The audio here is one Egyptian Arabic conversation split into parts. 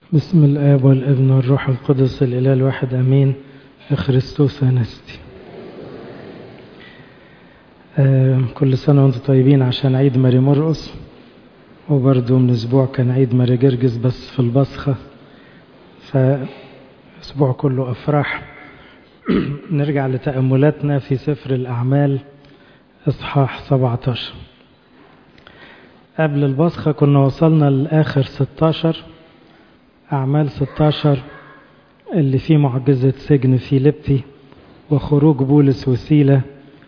بسم الآب والابن والروح القدس الإله الواحد أمين خريستوس أنستي آه كل سنة وانتم طيبين عشان عيد ماري مرقس وبرضه من أسبوع كان عيد ماري جرجس بس في البصخة فأسبوع كله أفراح نرجع لتأملاتنا في سفر الأعمال إصحاح 17 قبل البصخة كنا وصلنا لآخر 16 أعمال 16 اللي فيه معجزة سجن فيليبي وخروج بولس وسيلة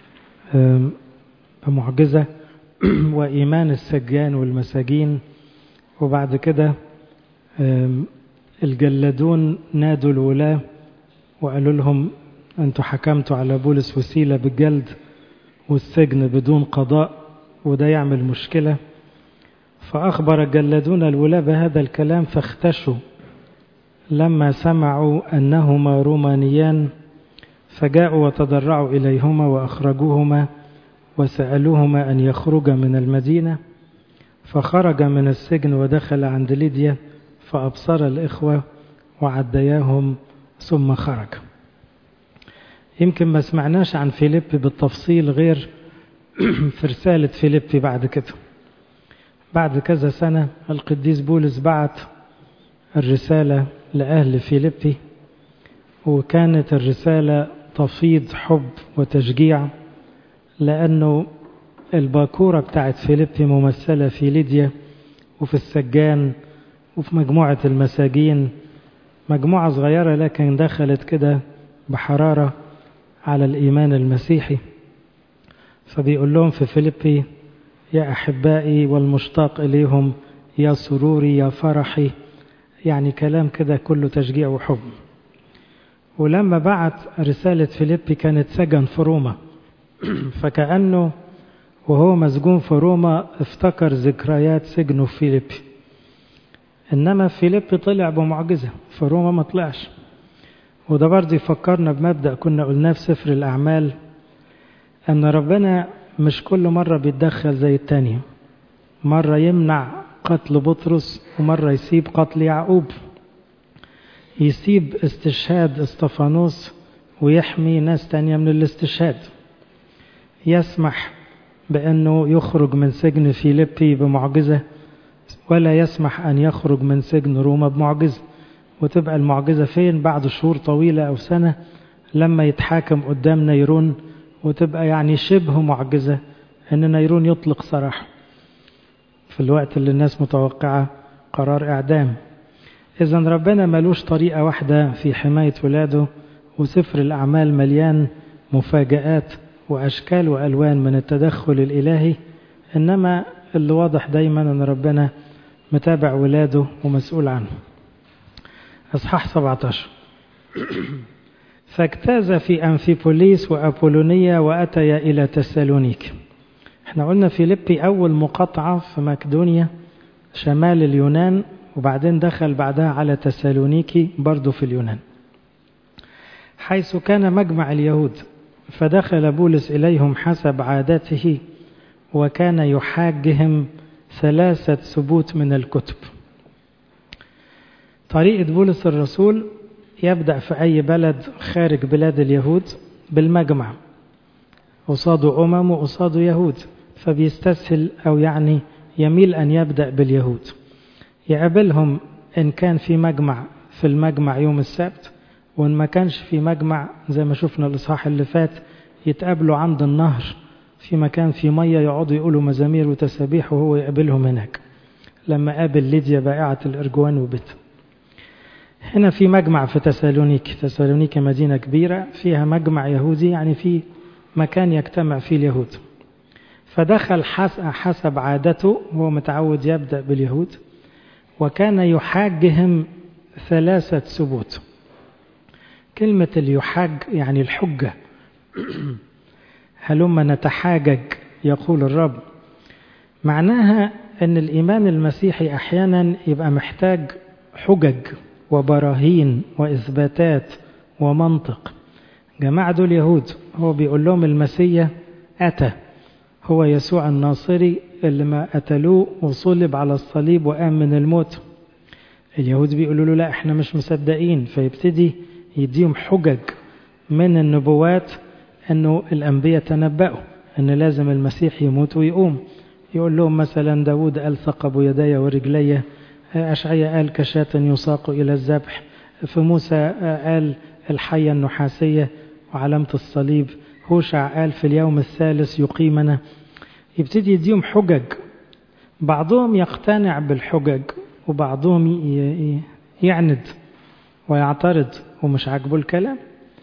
بمعجزة وإيمان السجان والمساجين وبعد كده الجلادون نادوا الولاة وقالوا لهم أنتوا حكمتوا على بولس وسيلة بالجلد والسجن بدون قضاء وده يعمل مشكلة فأخبر الجلادون الولاة بهذا الكلام فاختشوا لما سمعوا أنهما رومانيان فجاءوا وتضرعوا إليهما وأخرجوهما وسألوهما أن يخرجا من المدينة فخرج من السجن ودخل عند ليديا فأبصر الإخوة وعدياهم ثم خرج يمكن ما سمعناش عن فيليبي بالتفصيل غير في رسالة فيليبي بعد كده بعد كذا سنة القديس بولس بعت الرسالة لأهل فيليبي وكانت الرسالة تفيض حب وتشجيع لأنه الباكورة بتاعت فيليبي ممثلة في ليديا وفي السجان وفي مجموعة المساجين مجموعة صغيرة لكن دخلت كده بحرارة على الإيمان المسيحي فبيقول لهم في فيليبي يا أحبائي والمشتاق إليهم يا سروري يا فرحي يعني كلام كده كله تشجيع وحب ولما بعت رسالة فيليبي كانت سجن في روما فكأنه وهو مسجون في روما افتكر ذكريات سجنه في فيليبي إنما فيليبي طلع بمعجزة في روما ما طلعش وده برضه يفكرنا بمبدأ كنا قلناه في سفر الأعمال أن ربنا مش كل مرة بيتدخل زي التانية مرة يمنع قتل بطرس ومرة يسيب قتل يعقوب يسيب استشهاد استفانوس ويحمي ناس تانية من الاستشهاد يسمح بأنه يخرج من سجن فيليبي بمعجزة ولا يسمح أن يخرج من سجن روما بمعجزة وتبقى المعجزة فين بعد شهور طويلة أو سنة لما يتحاكم قدام نيرون وتبقى يعني شبه معجزة أن نيرون يطلق سراح في الوقت اللي الناس متوقعة قرار إعدام إذا ربنا ملوش طريقة واحدة في حماية ولاده وسفر الأعمال مليان مفاجآت وأشكال وألوان من التدخل الإلهي إنما اللي واضح دايما أن ربنا متابع ولاده ومسؤول عنه أصحاح 17 فاجتاز في أنفيبوليس وأبولونيا وأتيا إلى تسالونيك احنا قلنا فيليبي أول مقاطعة في مقدونيا شمال اليونان وبعدين دخل بعدها على تسالونيكي برضه في اليونان حيث كان مجمع اليهود فدخل بولس إليهم حسب عادته وكان يحاجهم ثلاثة ثبوت من الكتب طريقة بولس الرسول يبدأ في أي بلد خارج بلاد اليهود بالمجمع قصاده أمم وقصاده يهود فبيستسهل أو يعني يميل أن يبدأ باليهود يقابلهم إن كان في مجمع في المجمع يوم السبت وإن ما كانش في مجمع زي ما شفنا الإصحاح اللي فات يتقابلوا عند النهر في مكان في مية يقعدوا يقولوا مزامير وتسابيح وهو يقابلهم هناك لما قابل ليديا بائعة الإرجوان وبيت هنا في مجمع في تسالونيك تسالونيك مدينة كبيرة فيها مجمع يهودي يعني في مكان يجتمع فيه اليهود فدخل حسب عادته هو متعود يبدأ باليهود وكان يحاجهم ثلاثة ثبوت كلمة اليحاج يعني الحجة هلما نتحاجج يقول الرب معناها أن الإيمان المسيحي أحيانا يبقى محتاج حجج وبراهين وإثباتات ومنطق جماعة دول يهود هو بيقول لهم المسيح أتى هو يسوع الناصري اللي ما قتلوه وصلب على الصليب وقام من الموت اليهود بيقولوا له لا احنا مش مصدقين فيبتدي يديهم حجج من النبوات انه الانبياء تنبأوا ان لازم المسيح يموت ويقوم يقول لهم مثلا داود قال ثقب يدي ورجلي أشعيا قال كشاة يساق إلى الذبح في موسى قال الحية النحاسية وعلامة الصليب هوشع قال في اليوم الثالث يقيمنا يبتدي يديهم حجج بعضهم يقتنع بالحجج وبعضهم يعند ويعترض ومش عاجبه الكلام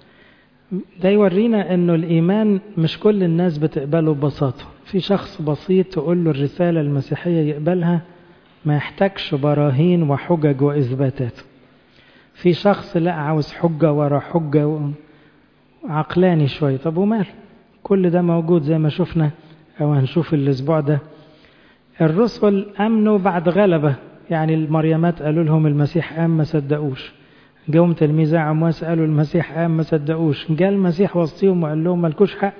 ده يورينا انه الايمان مش كل الناس بتقبله ببساطه في شخص بسيط تقول له الرساله المسيحيه يقبلها ما يحتاجش براهين وحجج واثباتات في شخص لا عاوز حجه ورا حجه عقلاني شويه طب ومال كل ده موجود زي ما شفنا او هنشوف الاسبوع ده الرسل امنوا بعد غلبه يعني المريمات قالوا لهم المسيح قام ما صدقوش جاهم تلميذة عمواس قالوا المسيح قام ما صدقوش جاء المسيح وسطيهم وقال لهم مالكوش حق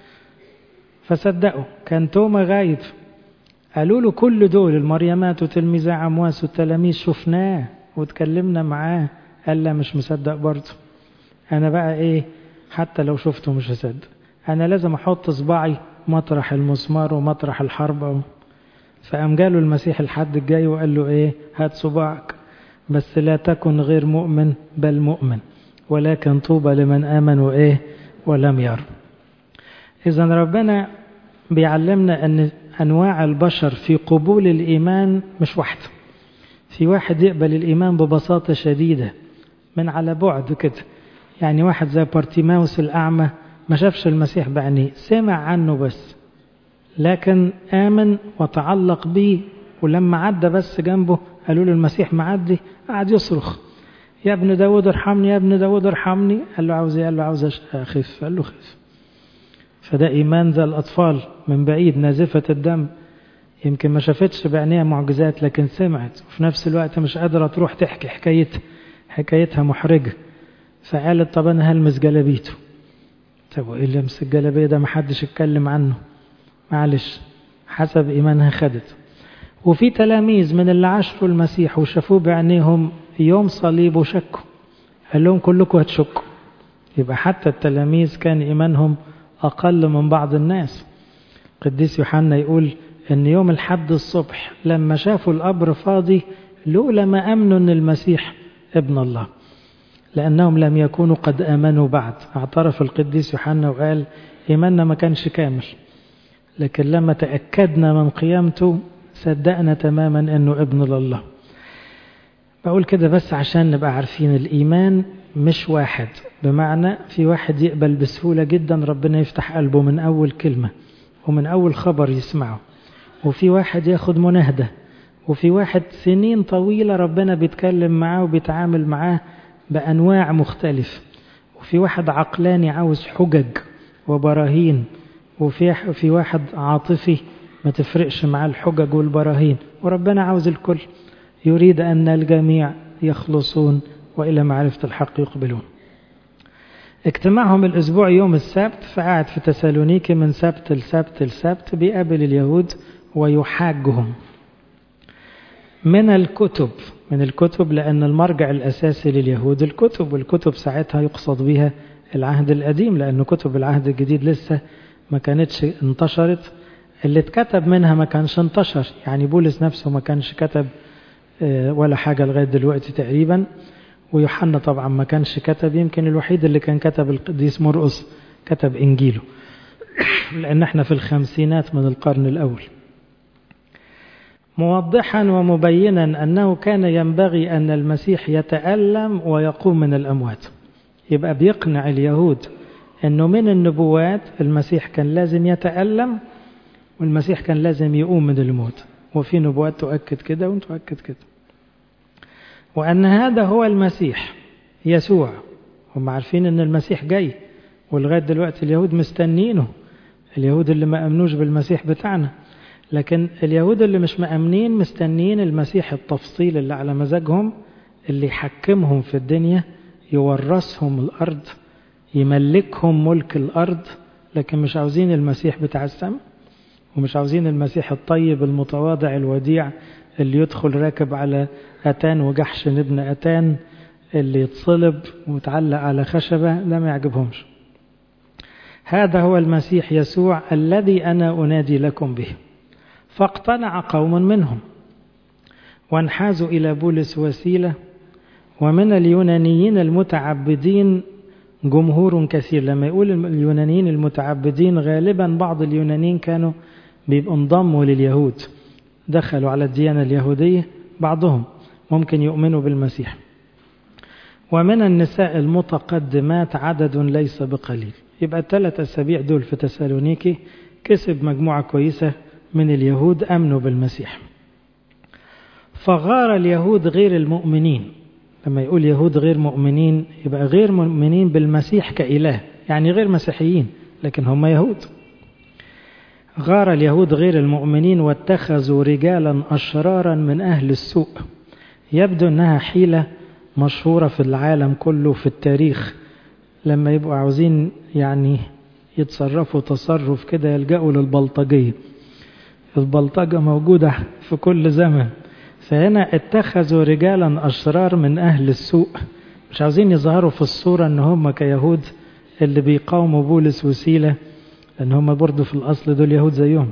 فصدقوا كان توما غايب قالوا له كل دول المريمات وتلميذة عمواس والتلاميذ شفناه واتكلمنا معاه قال لا مش مصدق برضه انا بقى ايه حتى لو شفته مش هصدق انا لازم احط صباعي مطرح المسمار ومطرح الحرب فقام جاله المسيح الحد الجاي وقال له ايه هات صباعك بس لا تكن غير مؤمن بل مؤمن ولكن طوبى لمن آمن وإيه ولم ير إذا ربنا بيعلمنا أن أنواع البشر في قبول الإيمان مش واحدة في واحد يقبل الإيمان ببساطة شديدة من على بعد كده يعني واحد زي بارتيماوس الأعمى ما شافش المسيح بعينيه سمع عنه بس لكن آمن وتعلق به ولما عدى بس جنبه قالوا له المسيح معدي قعد يصرخ يا ابن داود ارحمني يا ابن داود ارحمني قال له عاوز ايه قال له عاوز اخف قال له خف فده ايمان زي الاطفال من بعيد نازفه الدم يمكن ما شافتش بعينيها معجزات لكن سمعت وفي نفس الوقت مش قادره تروح تحكي حكايتها حكايتها محرجه فقالت طب انا هلمس جلابيته طب وايه اللي لمس الجلابيه ده محدش اتكلم عنه معلش حسب ايمانها خدت وفي تلاميذ من اللي عاشروا المسيح وشافوه بعينيهم يوم صليبه شكوا قال لهم كلكم هتشكوا يبقى حتى التلاميذ كان إيمانهم أقل من بعض الناس قديس يوحنا يقول أن يوم الحد الصبح لما شافوا القبر فاضي لولا ما أمنوا أن المسيح ابن الله لأنهم لم يكونوا قد آمنوا بعد اعترف القديس يوحنا وقال إيماننا ما كانش كامل لكن لما تأكدنا من قيامته صدقنا تماما انه ابن لله بقول كده بس عشان نبقى عارفين الايمان مش واحد بمعنى في واحد يقبل بسهولة جدا ربنا يفتح قلبه من اول كلمة ومن اول خبر يسمعه وفي واحد ياخد مناهدة وفي واحد سنين طويلة ربنا بيتكلم معاه وبيتعامل معاه بأنواع مختلفة وفي واحد عقلاني عاوز حجج وبراهين وفي في واحد عاطفي ما تفرقش مع الحجج والبراهين وربنا عاوز الكل يريد أن الجميع يخلصون وإلى معرفة الحق يقبلون اجتماعهم الأسبوع يوم السبت فقعد في تسالونيكي من سبت لسبت لسبت بيقابل اليهود ويحاجهم من الكتب من الكتب لأن المرجع الأساسي لليهود الكتب والكتب ساعتها يقصد بها العهد القديم لأن كتب العهد الجديد لسه ما كانتش انتشرت اللي اتكتب منها ما كانش انتشر يعني بولس نفسه ما كانش كتب ولا حاجة لغاية دلوقتي تقريبا ويوحنا طبعا ما كانش كتب يمكن الوحيد اللي كان كتب القديس مرقس كتب إنجيله لأن احنا في الخمسينات من القرن الأول موضحا ومبينا أنه كان ينبغي أن المسيح يتألم ويقوم من الأموات يبقى بيقنع اليهود أنه من النبوات المسيح كان لازم يتألم والمسيح كان لازم يقوم من الموت وفي نبوات تؤكد كده وتؤكد كده وأن هذا هو المسيح يسوع هم عارفين أن المسيح جاي ولغاية دلوقتي اليهود مستنينه اليهود اللي ما أمنوش بالمسيح بتاعنا لكن اليهود اللي مش مأمنين مستنيين المسيح التفصيل اللي على مزاجهم اللي يحكمهم في الدنيا يورثهم الأرض يملكهم ملك الأرض لكن مش عاوزين المسيح بتاع السماء ومش عاوزين المسيح الطيب المتواضع الوديع اللي يدخل راكب على أتان وجحش ابن أتان اللي يتصلب ويتعلق على خشبة ده ما يعجبهمش هذا هو المسيح يسوع الذي أنا أنادي لكم به فاقتنع قوم منهم وانحازوا إلى بولس وسيلة ومن اليونانيين المتعبدين جمهور كثير لما يقول اليونانيين المتعبدين غالبا بعض اليونانيين كانوا بيبقوا انضموا لليهود دخلوا على الديانة اليهودية بعضهم ممكن يؤمنوا بالمسيح ومن النساء المتقدمات عدد ليس بقليل يبقى الثلاث أسابيع دول في تسالونيكي كسب مجموعة كويسة من اليهود أمنوا بالمسيح فغار اليهود غير المؤمنين لما يقول يهود غير مؤمنين يبقى غير مؤمنين بالمسيح كإله يعني غير مسيحيين لكن هم يهود غار اليهود غير المؤمنين واتخذوا رجالا أشرارا من أهل السوء يبدو أنها حيلة مشهورة في العالم كله في التاريخ لما يبقوا عاوزين يعني يتصرفوا تصرف كده يلجأوا للبلطجية البلطجة موجودة في كل زمن فهنا اتخذوا رجالا أشرار من أهل السوء مش عاوزين يظهروا في الصورة ان هم كيهود اللي بيقاوموا بولس وسيلة لأن هم برضو في الأصل دول يهود زيهم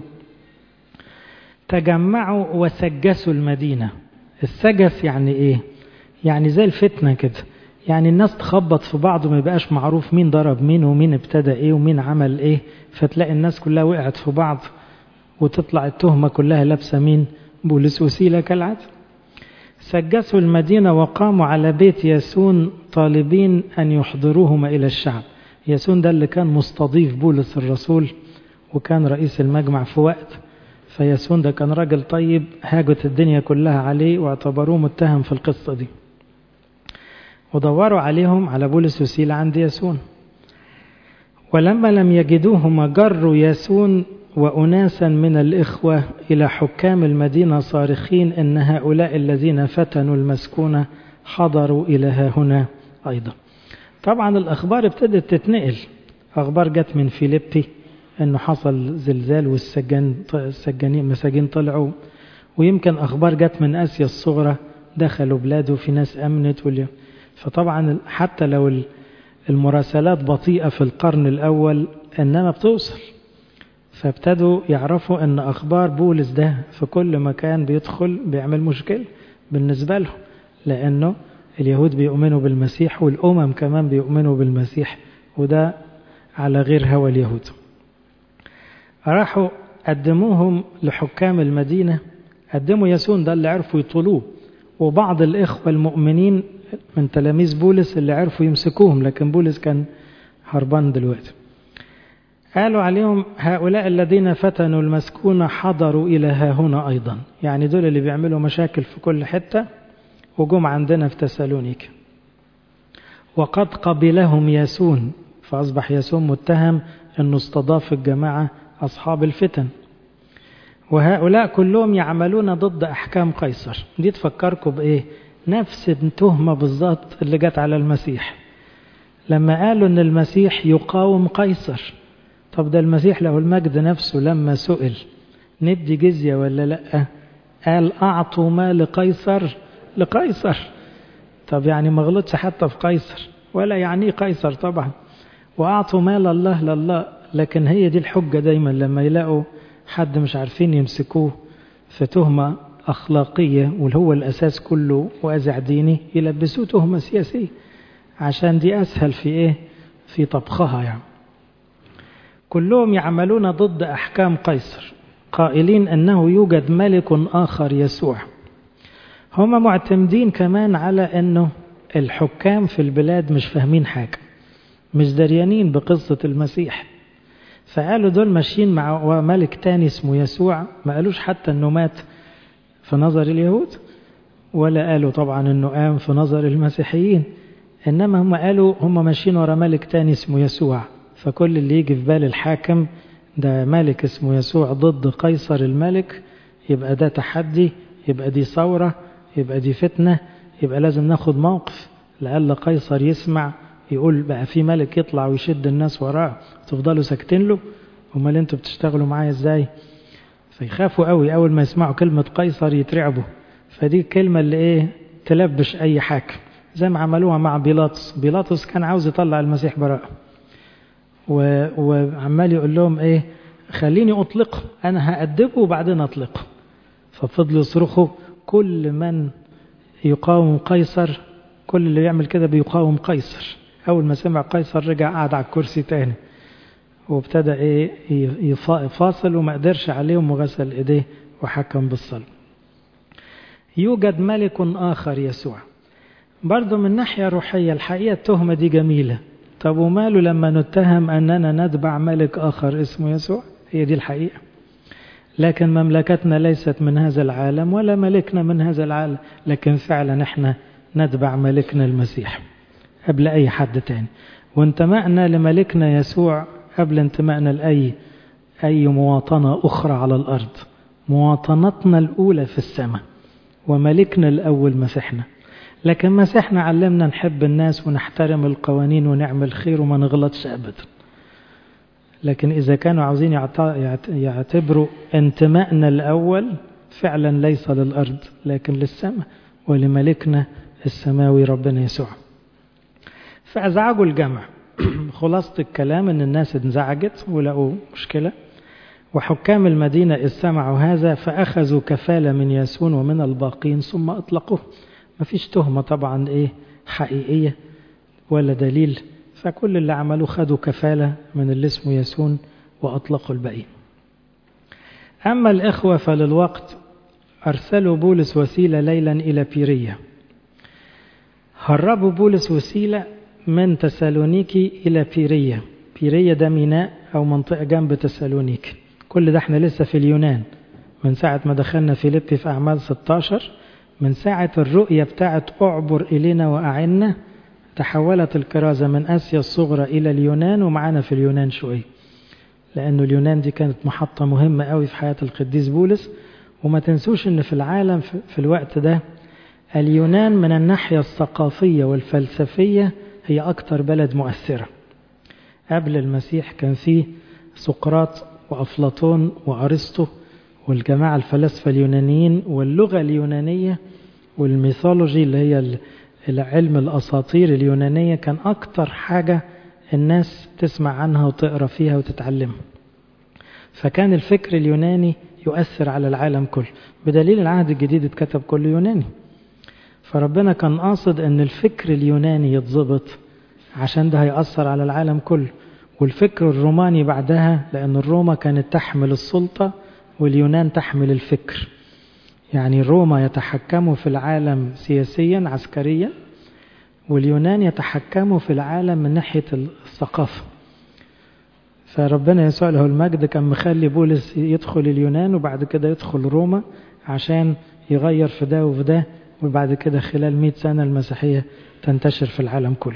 تجمعوا وسجسوا المدينة السجس يعني ايه يعني زي الفتنة كده يعني الناس تخبط في بعض وما يبقاش معروف مين ضرب مين ومين ابتدى ايه ومين عمل ايه فتلاقي الناس كلها وقعت في بعض وتطلع التهمة كلها لابسة مين بولس وسيلة كالعادة سجسوا المدينة وقاموا على بيت ياسون طالبين أن يحضروهما إلى الشعب ياسون ده اللي كان مستضيف بولس الرسول وكان رئيس المجمع في وقت فياسون ده كان راجل طيب هاجت الدنيا كلها عليه واعتبروه متهم في القصة دي ودوروا عليهم على بولس وسيلة عند ياسون ولما لم يجدوهما جروا ياسون وأناسا من الإخوة إلى حكام المدينة صارخين إن هؤلاء الذين فتنوا المسكونة حضروا إلى ها هنا أيضا طبعا الأخبار ابتدت تتنقل أخبار جت من فيليبي إنه حصل زلزال والسجان السجانين مساجين طلعوا ويمكن أخبار جت من آسيا الصغرى دخلوا بلاده في ناس أمنت واليوم فطبعا حتى لو المراسلات بطيئة في القرن الأول إنما بتوصل فابتدوا يعرفوا ان اخبار بولس ده في كل مكان بيدخل بيعمل مشكلة بالنسبة لهم لانه اليهود بيؤمنوا بالمسيح والامم كمان بيؤمنوا بالمسيح وده على غير هوى اليهود راحوا قدموهم لحكام المدينة قدموا ياسون ده اللي عرفوا يطولوه وبعض الإخوة المؤمنين من تلاميذ بولس اللي عرفوا يمسكوهم لكن بولس كان هربان دلوقتي قالوا عليهم هؤلاء الذين فتنوا المسكونة حضروا إلى ها هنا أيضا يعني دول اللي بيعملوا مشاكل في كل حتة وجم عندنا في تسالونيك وقد قبلهم ياسون فأصبح ياسون متهم أنه استضاف الجماعة أصحاب الفتن وهؤلاء كلهم يعملون ضد أحكام قيصر دي تفكركم بإيه نفس التهمة بالذات اللي جت على المسيح لما قالوا أن المسيح يقاوم قيصر طب ده المسيح له المجد نفسه لما سئل ندي جزية ولا لأ قال أعطوا ما لقيصر لقيصر طب يعني ما غلطش حتى في قيصر ولا يعني قيصر طبعا وأعطوا مال الله لله لكن هي دي الحجة دايما لما يلاقوا حد مش عارفين يمسكوه في تهمة أخلاقية واللي هو الأساس كله وأزع ديني يلبسوه تهمة سياسية عشان دي أسهل في إيه في طبخها يعني كلهم يعملون ضد أحكام قيصر قائلين أنه يوجد ملك آخر يسوع هم معتمدين كمان على أنه الحكام في البلاد مش فاهمين حاجة مش دريانين بقصة المسيح فقالوا دول ماشيين مع ملك تاني اسمه يسوع ما قالوش حتى أنه مات في نظر اليهود ولا قالوا طبعا أنه قام في نظر المسيحيين إنما هم قالوا هم ماشيين ورا ملك تاني اسمه يسوع فكل اللي يجي في بال الحاكم ده ملك اسمه يسوع ضد قيصر الملك يبقى ده تحدي يبقى دي ثورة يبقى دي فتنة يبقى لازم ناخد موقف لألا قيصر يسمع يقول بقى في ملك يطلع ويشد الناس وراه تفضلوا ساكتين له امال انتوا بتشتغلوا معايا ازاي فيخافوا قوي أول ما يسمعوا كلمة قيصر يترعبوا فدي الكلمة اللي إيه تلبش أي حاكم زي ما عملوها مع بيلاطس بيلاطس كان عاوز يطلع المسيح براءة و... وعمال يقول لهم إيه خليني أطلقه أنا هأدبه وبعدين أطلقه ففضلوا يصرخوا كل من يقاوم قيصر كل اللي يعمل كده بيقاوم قيصر أول ما سمع قيصر رجع قعد على الكرسي تاني وابتدى ايه يفاصل وما قدرش عليهم وغسل ايديه وحكم بالصلب يوجد ملك آخر يسوع برضه من ناحية روحية الحقيقة التهمة دي جميلة طب وماله لما نتهم أننا نتبع ملك آخر اسمه يسوع هي دي الحقيقة لكن مملكتنا ليست من هذا العالم ولا ملكنا من هذا العالم لكن فعلا احنا نتبع ملكنا المسيح قبل أي حد تاني وانتمائنا لملكنا يسوع قبل انتمائنا لأي أي مواطنة أخرى على الأرض مواطنتنا الأولى في السماء وملكنا الأول مسيحنا لكن مسيحنا علمنا نحب الناس ونحترم القوانين ونعمل خير وما نغلطش أبدا لكن إذا كانوا عاوزين يعتبروا انتمائنا الأول فعلا ليس للأرض لكن للسماء ولملكنا السماوي ربنا يسوع فأزعجوا الجمع خلاصة الكلام أن الناس انزعجت ولقوا مشكلة وحكام المدينة إذ سمعوا هذا فأخذوا كفالة من ياسون ومن الباقين ثم أطلقوه ما فيش تهمة طبعا إيه حقيقية ولا دليل فكل اللي عملوه خدوا كفالة من اللي اسمه ياسون وأطلقوا الباقين أما الإخوة فللوقت أرسلوا بولس وسيلة ليلا إلى بيرية هربوا بولس وسيلة من تسالونيكي إلى بيرية بيرية ده ميناء أو منطقة جنب تسالونيكي كل ده احنا لسه في اليونان من ساعة ما دخلنا فيليبي في أعمال 16 من ساعة الرؤية بتاعت أعبر إلينا وأعنا تحولت الكرازة من آسيا الصغرى إلى اليونان ومعانا في اليونان شوية لأنه اليونان دي كانت محطة مهمة قوي في حياة القديس بولس وما تنسوش أن في العالم في الوقت ده اليونان من الناحية الثقافية والفلسفية هي أكتر بلد مؤثرة قبل المسيح كان فيه سقراط وأفلاطون وأرسطو والجماعة الفلاسفة اليونانيين واللغة اليونانية والميثولوجي اللي هي علم الأساطير اليونانية كان أكتر حاجة الناس تسمع عنها وتقرأ فيها وتتعلمها فكان الفكر اليوناني يؤثر على العالم كله بدليل العهد الجديد اتكتب كله يوناني فربنا كان قاصد ان الفكر اليوناني يتظبط عشان ده هيأثر على العالم كله والفكر الروماني بعدها لأن الروما كانت تحمل السلطة واليونان تحمل الفكر يعني روما يتحكموا في العالم سياسيا عسكريا واليونان يتحكموا في العالم من ناحية الثقافة فربنا يسوع له المجد كان مخلي بولس يدخل اليونان وبعد كده يدخل روما عشان يغير في ده وفي ده وبعد كده خلال مئة سنة المسيحية تنتشر في العالم كله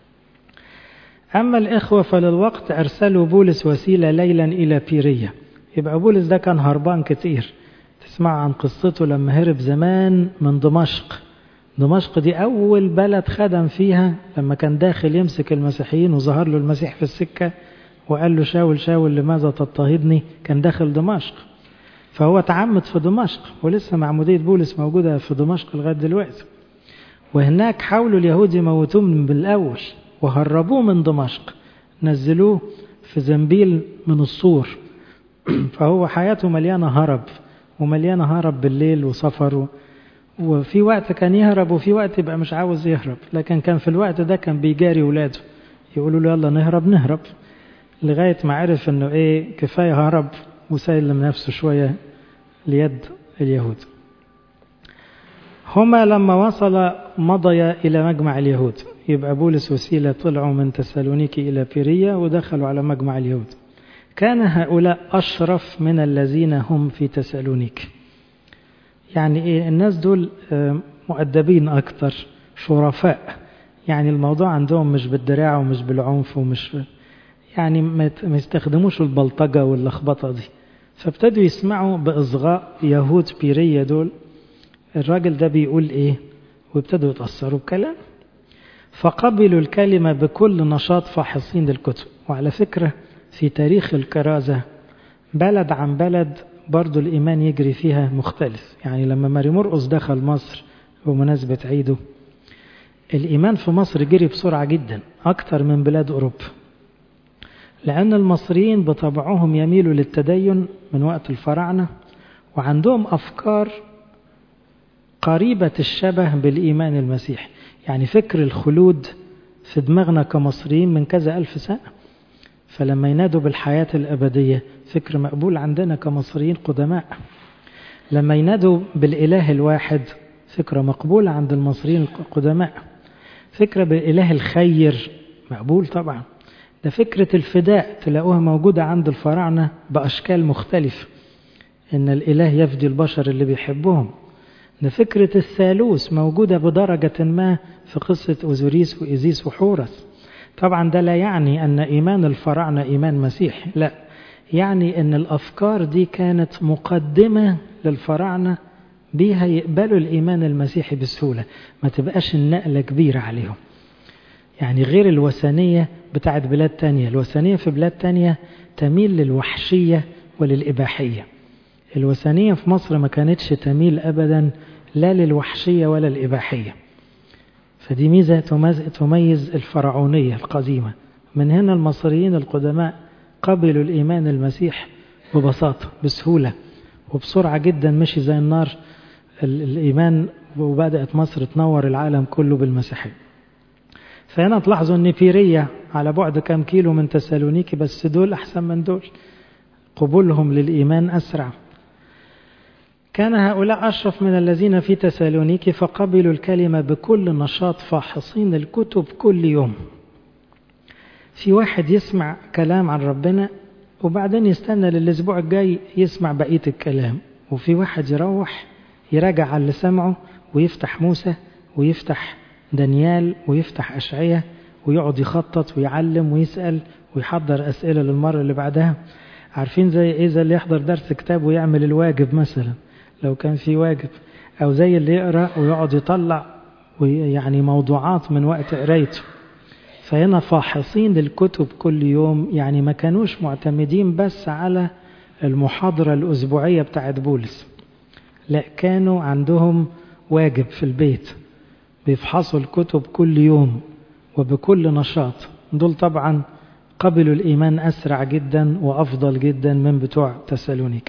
أما الإخوة فللوقت أرسلوا بولس وسيلة ليلا إلى بيرية يبقى بولس ده كان هربان كتير تسمع عن قصته لما هرب زمان من دمشق دمشق دي أول بلد خدم فيها لما كان داخل يمسك المسيحيين وظهر له المسيح في السكة وقال له شاول شاول لماذا تضطهدني كان داخل دمشق فهو تعمد في دمشق ولسه معمودية بولس موجودة في دمشق لغاية دلوقتي وهناك حاولوا اليهود يموتوه من بالأول وهربوه من دمشق نزلوه في زنبيل من الصور فهو حياته مليانة هرب ومليانة هرب بالليل وسفر وفي وقت كان يهرب وفي وقت يبقى مش عاوز يهرب لكن كان في الوقت ده كان بيجاري ولاده يقولوا له يلا نهرب نهرب لغاية ما عرف انه ايه كفاية هرب وسلم نفسه شوية ليد اليهود هما لما وصل مضيا إلى مجمع اليهود يبقى بولس وسيلة طلعوا من تسالونيكي إلى بيريا ودخلوا على مجمع اليهود كان هؤلاء أشرف من الذين هم في تسالونيك يعني إيه الناس دول مؤدبين أكتر شرفاء يعني الموضوع عندهم مش بالدراع ومش بالعنف ومش يعني ما يستخدموش البلطجة واللخبطة دي فابتدوا يسمعوا بإصغاء يهود بيرية دول الراجل ده بيقول إيه وابتدوا يتأثروا بكلام فقبلوا الكلمة بكل نشاط فاحصين للكتب وعلى فكرة في تاريخ الكرازة بلد عن بلد برضو الإيمان يجري فيها مختلف يعني لما ماري مرقس دخل مصر بمناسبة عيده الإيمان في مصر جري بسرعة جدا أكتر من بلاد أوروبا لأن المصريين بطبعهم يميلوا للتدين من وقت الفراعنة وعندهم أفكار قريبة الشبه بالإيمان المسيحي يعني فكر الخلود في دماغنا كمصريين من كذا ألف سنة فلما ينادوا بالحياة الأبدية فكر مقبول عندنا كمصريين قدماء لما ينادوا بالإله الواحد فكرة مقبولة عند المصريين القدماء فكرة بالإله الخير مقبول طبعا ده فكرة الفداء تلاقوها موجودة عند الفراعنة بأشكال مختلفة إن الإله يفدي البشر اللي بيحبهم ده فكرة الثالوث موجودة بدرجة ما في قصة أوزوريس وإيزيس وحورس طبعا ده لا يعني أن إيمان الفراعنة إيمان مسيحي لا يعني أن الأفكار دي كانت مقدمة للفراعنة بيها يقبلوا الإيمان المسيحي بسهولة ما تبقاش النقلة كبيرة عليهم يعني غير الوثنية بتاعت بلاد تانية الوثنية في بلاد تانية تميل للوحشية وللإباحية الوثنية في مصر ما كانتش تميل أبدا لا للوحشية ولا الإباحية فدي ميزة تميز الفرعونية القديمة من هنا المصريين القدماء قبلوا الإيمان المسيح ببساطة بسهولة وبسرعة جدا مشي زي النار الإيمان وبدأت مصر تنور العالم كله بالمسيحية فهنا تلاحظوا أن بيرية على بعد كام كيلو من تسالونيكي بس دول أحسن من دول قبولهم للإيمان أسرع كان هؤلاء أشرف من الذين في تسالونيكي فقبلوا الكلمة بكل نشاط فاحصين الكتب كل يوم في واحد يسمع كلام عن ربنا وبعدين يستنى للأسبوع الجاي يسمع بقية الكلام وفي واحد يروح يراجع على اللي سمعه ويفتح موسى ويفتح دانيال ويفتح أشعية ويقعد يخطط ويعلم ويسأل ويحضر أسئلة للمرة اللي بعدها عارفين زي إيه زي اللي يحضر درس كتاب ويعمل الواجب مثلا لو كان في واجب أو زي اللي يقرأ ويقعد يطلع يعني موضوعات من وقت قرايته فهنا فاحصين للكتب كل يوم يعني ما كانوش معتمدين بس على المحاضرة الأسبوعية بتاعت بولس لا كانوا عندهم واجب في البيت بيفحصوا الكتب كل يوم وبكل نشاط دول طبعا قبلوا الإيمان أسرع جدا وأفضل جدا من بتوع تسالونيك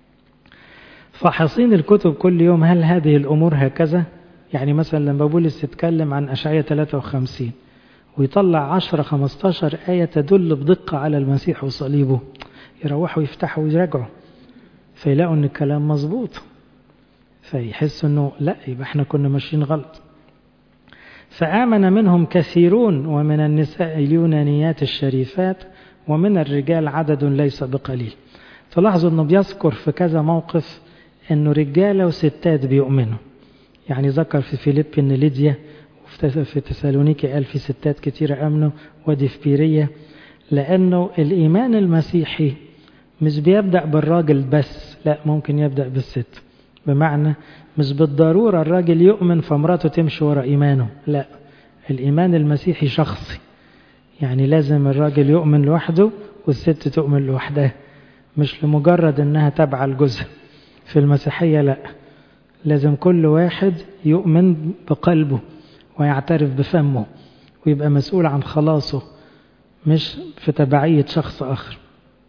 فحصين الكتب كل يوم هل هذه الأمور هكذا يعني مثلا لما بولس يتكلم عن أشعية 53 ويطلع 10 15 آية تدل بدقة على المسيح وصليبه يروحوا يفتحوا ويراجعوا فيلاقوا ان الكلام مظبوط فيحسوا انه لا يبقى احنا كنا ماشيين غلط فآمن منهم كثيرون ومن النساء اليونانيات الشريفات ومن الرجال عدد ليس بقليل تلاحظوا انه بيذكر في كذا موقف انه رجاله وستات بيؤمنوا يعني ذكر في فيليب ان ليديا في تسالونيكي قال في ستات كتيرة امنوا ودي في بيرية لانه الايمان المسيحي مش بيبدأ بالراجل بس لا ممكن يبدأ بالست بمعنى مش بالضرورة الراجل يؤمن فمراته تمشي ورا إيمانه لا الإيمان المسيحي شخصي يعني لازم الراجل يؤمن لوحده والست تؤمن لوحدها مش لمجرد انها تابعة الجزء في المسيحية لا لازم كل واحد يؤمن بقلبه ويعترف بفمه ويبقى مسؤول عن خلاصه مش في تبعية شخص آخر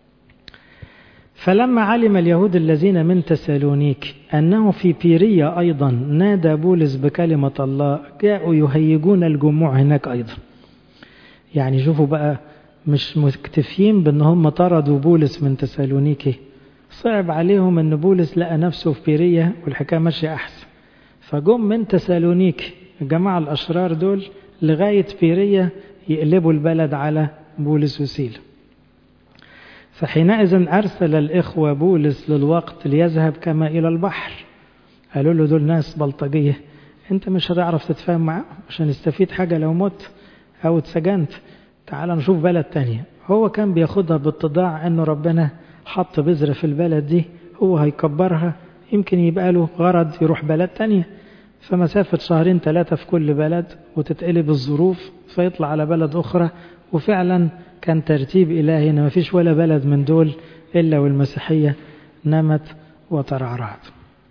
فلما علم اليهود الذين من تسالونيك أنه في بيرية أيضا نادى بولس بكلمة الله جاءوا يهيجون الجموع هناك أيضا يعني شوفوا بقى مش مكتفيين بأن هم طردوا بولس من تسالونيكي صعب عليهم أن بولس لقى نفسه في بيرية والحكاية ماشية أحسن فجم من تسالونيك الجماعة الأشرار دول لغاية بيرية يقلبوا البلد على بولس وسيله فحينئذ أرسل الإخوة بولس للوقت ليذهب كما إلى البحر قالوا له دول ناس بلطجية أنت مش هتعرف تتفاهم معاهم عشان يستفيد حاجة لو مت أو اتسجنت تعال نشوف بلد تانية هو كان بياخدها باتضاع أنه ربنا حط بذرة في البلد دي هو هيكبرها يمكن يبقى له غرض يروح بلد تانية فمسافة شهرين ثلاثة في كل بلد وتتقلب الظروف فيطلع على بلد أخرى وفعلا كان ترتيب إلهي إن ما فيش ولا بلد من دول إلا والمسيحية نمت وترعرعت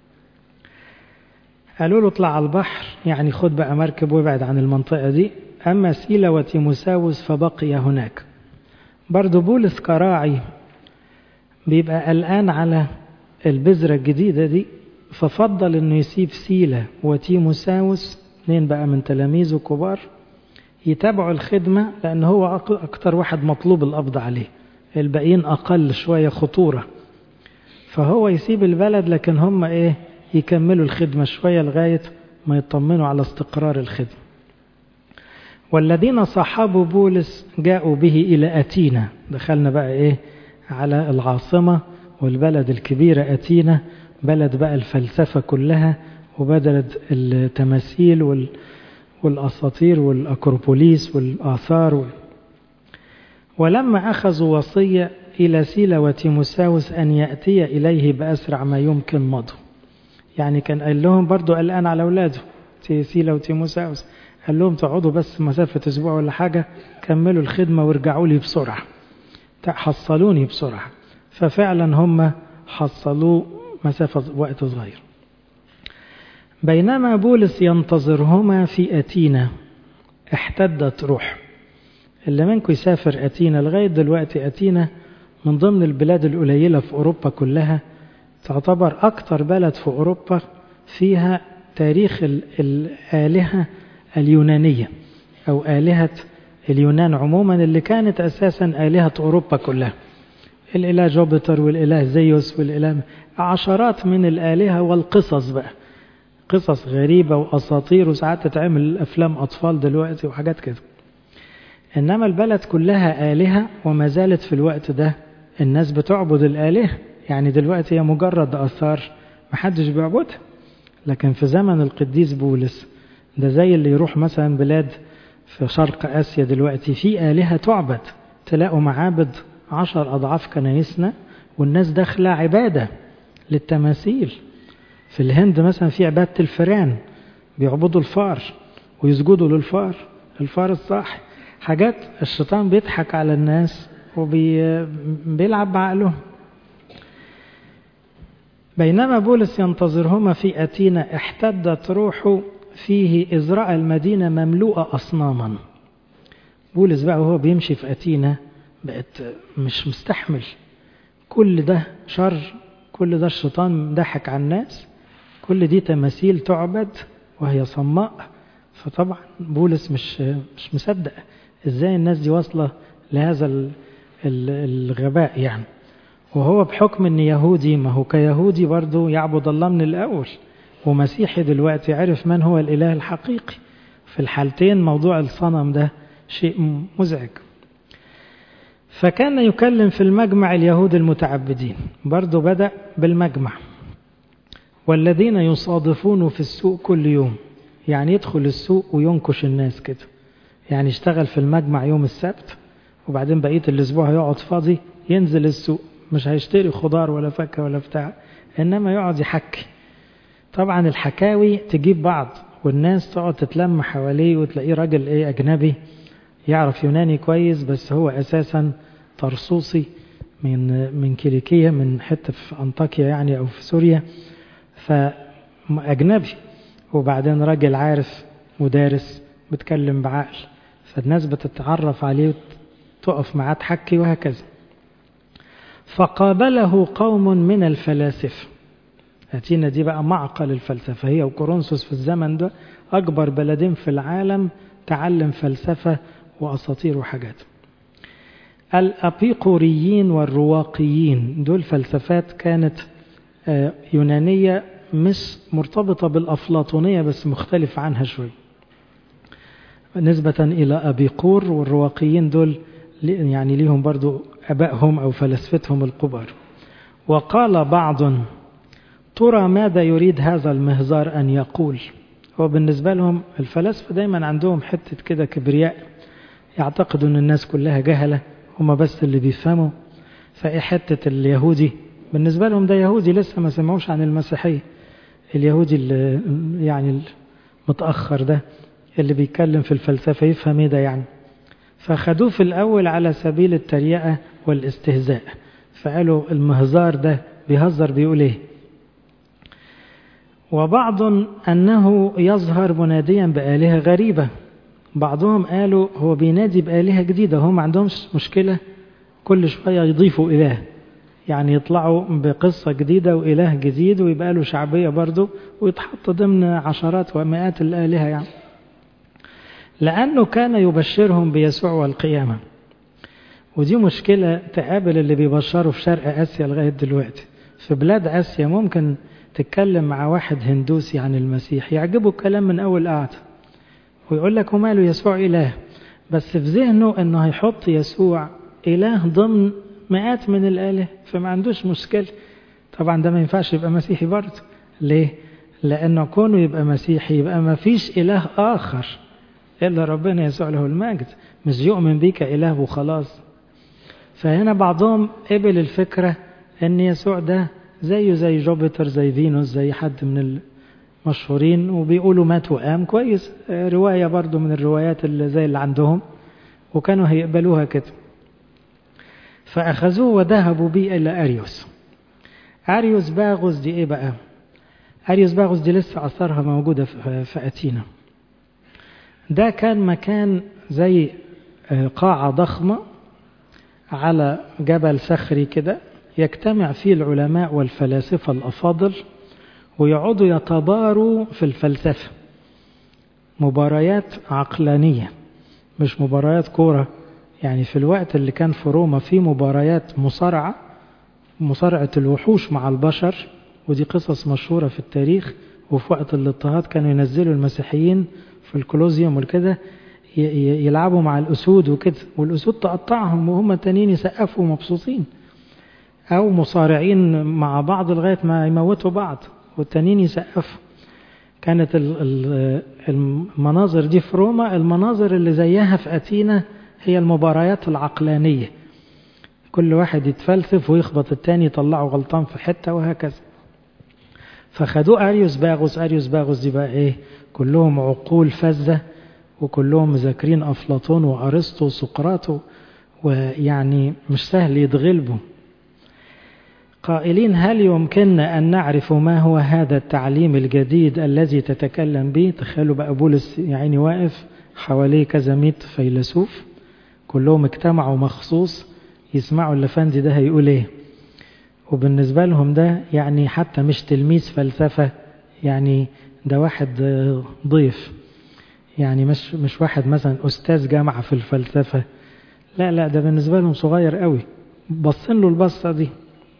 قالوا له اطلع على البحر يعني خد بقى مركب وابعد عن المنطقة دي أما سيلا وتيموساوس فبقي هناك برضو بولس كراعي بيبقى قلقان على البذرة الجديدة دي ففضل انه يسيب سيلا وتيموساوس اثنين بقى من تلاميذه كبار يتابعوا الخدمة لأن هو أكتر واحد مطلوب القبض عليه الباقيين أقل شوية خطورة فهو يسيب البلد لكن هم إيه يكملوا الخدمة شوية لغاية ما يطمنوا على استقرار الخدمة والذين صحابوا بولس جاءوا به إلى أتينا دخلنا بقى إيه على العاصمة والبلد الكبيرة أتينا بلد بقى الفلسفة كلها وبلد التماثيل وال والأساطير والأكروبوليس والآثار وال... ولما أخذوا وصية إلى سيلا وتيموساوس أن يأتي إليه بأسرع ما يمكن مضوا يعني كان قال لهم برضو قلقان على أولاده سيلا وتيموساوس قال لهم تقعدوا بس مسافة أسبوع ولا حاجة كملوا الخدمة وارجعوا لي بسرعة حصلوني بسرعة ففعلا هم حصلوه مسافة وقت صغير بينما بولس ينتظرهما في أتينا احتدت روح اللي منكم يسافر أتينا لغاية دلوقتي أتينا من ضمن البلاد القليلة في أوروبا كلها تعتبر أكتر بلد في أوروبا فيها تاريخ الآلهة اليونانية أو آلهة اليونان عموما اللي كانت أساسا آلهة أوروبا كلها الإله جوبيتر والإله زيوس والإله عشرات من الآلهة والقصص بقى قصص غريبة وأساطير وساعات تتعمل أفلام أطفال دلوقتي وحاجات كده إنما البلد كلها آلهة وما زالت في الوقت ده الناس بتعبد الآلهة يعني دلوقتي هي مجرد آثار محدش بيعبدها لكن في زمن القديس بولس ده زي اللي يروح مثلا بلاد في شرق آسيا دلوقتي في آلهة تعبد تلاقوا معابد عشر أضعاف كنايسنا والناس داخلة عبادة للتماثيل في الهند مثلا في عبادة الفئران بيعبدوا الفار ويسجدوا للفار الفار الصاحي حاجات الشيطان بيضحك على الناس وبيلعب بعقلهم بينما بولس ينتظرهما في أتينا احتدت روحه فيه إذ رأى المدينة مملوءة أصناما بولس بقى وهو بيمشي في أتينا بقت مش مستحمل كل ده شر كل ده الشيطان ضحك على الناس كل دي تماثيل تعبد وهي صماء فطبعا بولس مش مش مصدق ازاي الناس دي واصله لهذا الغباء يعني وهو بحكم ان يهودي ما هو كيهودي برضه يعبد الله من الاول ومسيحي دلوقتي عرف من هو الاله الحقيقي في الحالتين موضوع الصنم ده شيء مزعج فكان يكلم في المجمع اليهود المتعبدين برضه بدأ بالمجمع والذين يصادفون في السوق كل يوم يعني يدخل السوق وينكش الناس كده يعني يشتغل في المجمع يوم السبت وبعدين بقية الأسبوع هيقعد فاضي ينزل السوق مش هيشتري خضار ولا فاكهة ولا بتاع إنما يقعد يحكي طبعا الحكاوي تجيب بعض والناس تقعد تتلم حواليه وتلاقيه راجل ايه أجنبي يعرف يوناني كويس بس هو أساسا طرسوسي من من كيليكية من حتة في أنطاكيا يعني أو في سوريا فأجنبي وبعدين راجل عارف ودارس بيتكلم بعقل فالناس بتتعرف عليه وتقف معاه تحكي وهكذا فقابله قوم من الفلاسفة أتينا دي بقى معقل الفلسفة هي وكورنثوس في الزمن ده أكبر بلدين في العالم تعلم فلسفة وأساطير وحاجات الأبيقوريين والرواقيين دول فلسفات كانت يونانية مش مرتبطة بالأفلاطونية بس مختلف عنها شوي نسبة إلى أبيقور والرواقيين دول يعني ليهم برضو أبائهم أو فلسفتهم الكبار وقال بعض ترى ماذا يريد هذا المهزار أن يقول هو بالنسبة لهم الفلاسفة دايما عندهم حتة كده كبرياء يعتقدوا أن الناس كلها جهلة هم بس اللي بيفهموا فإيه حتة اليهودي بالنسبة لهم ده يهودي لسه ما سمعوش عن المسيحية اليهودي اللي يعني المتأخر ده اللي بيتكلم في الفلسفة يفهم ايه ده يعني فخدوه في الأول على سبيل التريقة والاستهزاء فقالوا المهزار ده بيهزر بيقول ايه وبعض أنه يظهر مناديا بآلهة غريبة بعضهم قالوا هو بينادي بآلهة جديدة هم ما عندهمش مشكلة كل شوية يضيفوا إله يعني يطلعوا بقصة جديدة وإله جديد ويبقى له شعبية برضه ويتحط ضمن عشرات ومئات الآلهة يعني لأنه كان يبشرهم بيسوع والقيامة ودي مشكلة تقابل اللي بيبشروا في شرق آسيا لغاية دلوقتي في بلاد آسيا ممكن تتكلم مع واحد هندوسي عن المسيح يعجبه الكلام من أول قعدة ويقول لك وماله يسوع إله بس في ذهنه أنه هيحط يسوع إله ضمن مئات من الآلهة فما عندوش مشكلة طبعا ده ما ينفعش يبقى مسيحي برضه ليه؟ لأنه كونه يبقى مسيحي يبقى ما فيش إله آخر إلا ربنا يسوع له المجد مش يؤمن بيك إله وخلاص فهنا بعضهم قبل الفكرة أن يسوع ده زيه زي جوبيتر زي فينوس زي حد من المشهورين وبيقولوا مات وقام كويس رواية برضو من الروايات اللي زي اللي عندهم وكانوا هيقبلوها كده فأخذوه وذهبوا به إلى أريوس أريوس باغوس دي إيه بقى أريوس باغوس دي لسه أثرها موجودة في أتينا ده كان مكان زي قاعة ضخمة على جبل صخري كده يجتمع فيه العلماء والفلاسفة الأفاضل ويقعدوا يتباروا في الفلسفة مباريات عقلانية مش مباريات كورة يعني في الوقت اللي كان في روما في مباريات مصارعة مصارعة الوحوش مع البشر ودي قصص مشهورة في التاريخ وفي وقت الاضطهاد كانوا ينزلوا المسيحيين في الكولوزيوم والكده يلعبوا مع الأسود وكده والأسود تقطعهم وهم التانيين يسقفوا مبسوطين أو مصارعين مع بعض لغاية ما يموتوا بعض والتانيين يسقفوا كانت المناظر دي في روما المناظر اللي زيها في أتينا هي المباريات العقلانية كل واحد يتفلسف ويخبط التاني يطلعه غلطان في حتة وهكذا فخدوه أريوس باغوس أريوس باغوس دي بقى إيه كلهم عقول فذة وكلهم مذاكرين أفلاطون وأرسطو وسقراط ويعني مش سهل يتغلبوا قائلين هل يمكننا أن نعرف ما هو هذا التعليم الجديد الذي تتكلم به تخيلوا بقى بولس يعني واقف حواليه كذا مئة فيلسوف كلهم اجتمعوا مخصوص يسمعوا اللفندي ده هيقول ايه وبالنسبة لهم ده يعني حتى مش تلميذ فلسفة يعني ده واحد ضيف يعني مش مش واحد مثلا أستاذ جامعة في الفلسفة لا لا ده بالنسبة لهم صغير قوي بصين له البصة دي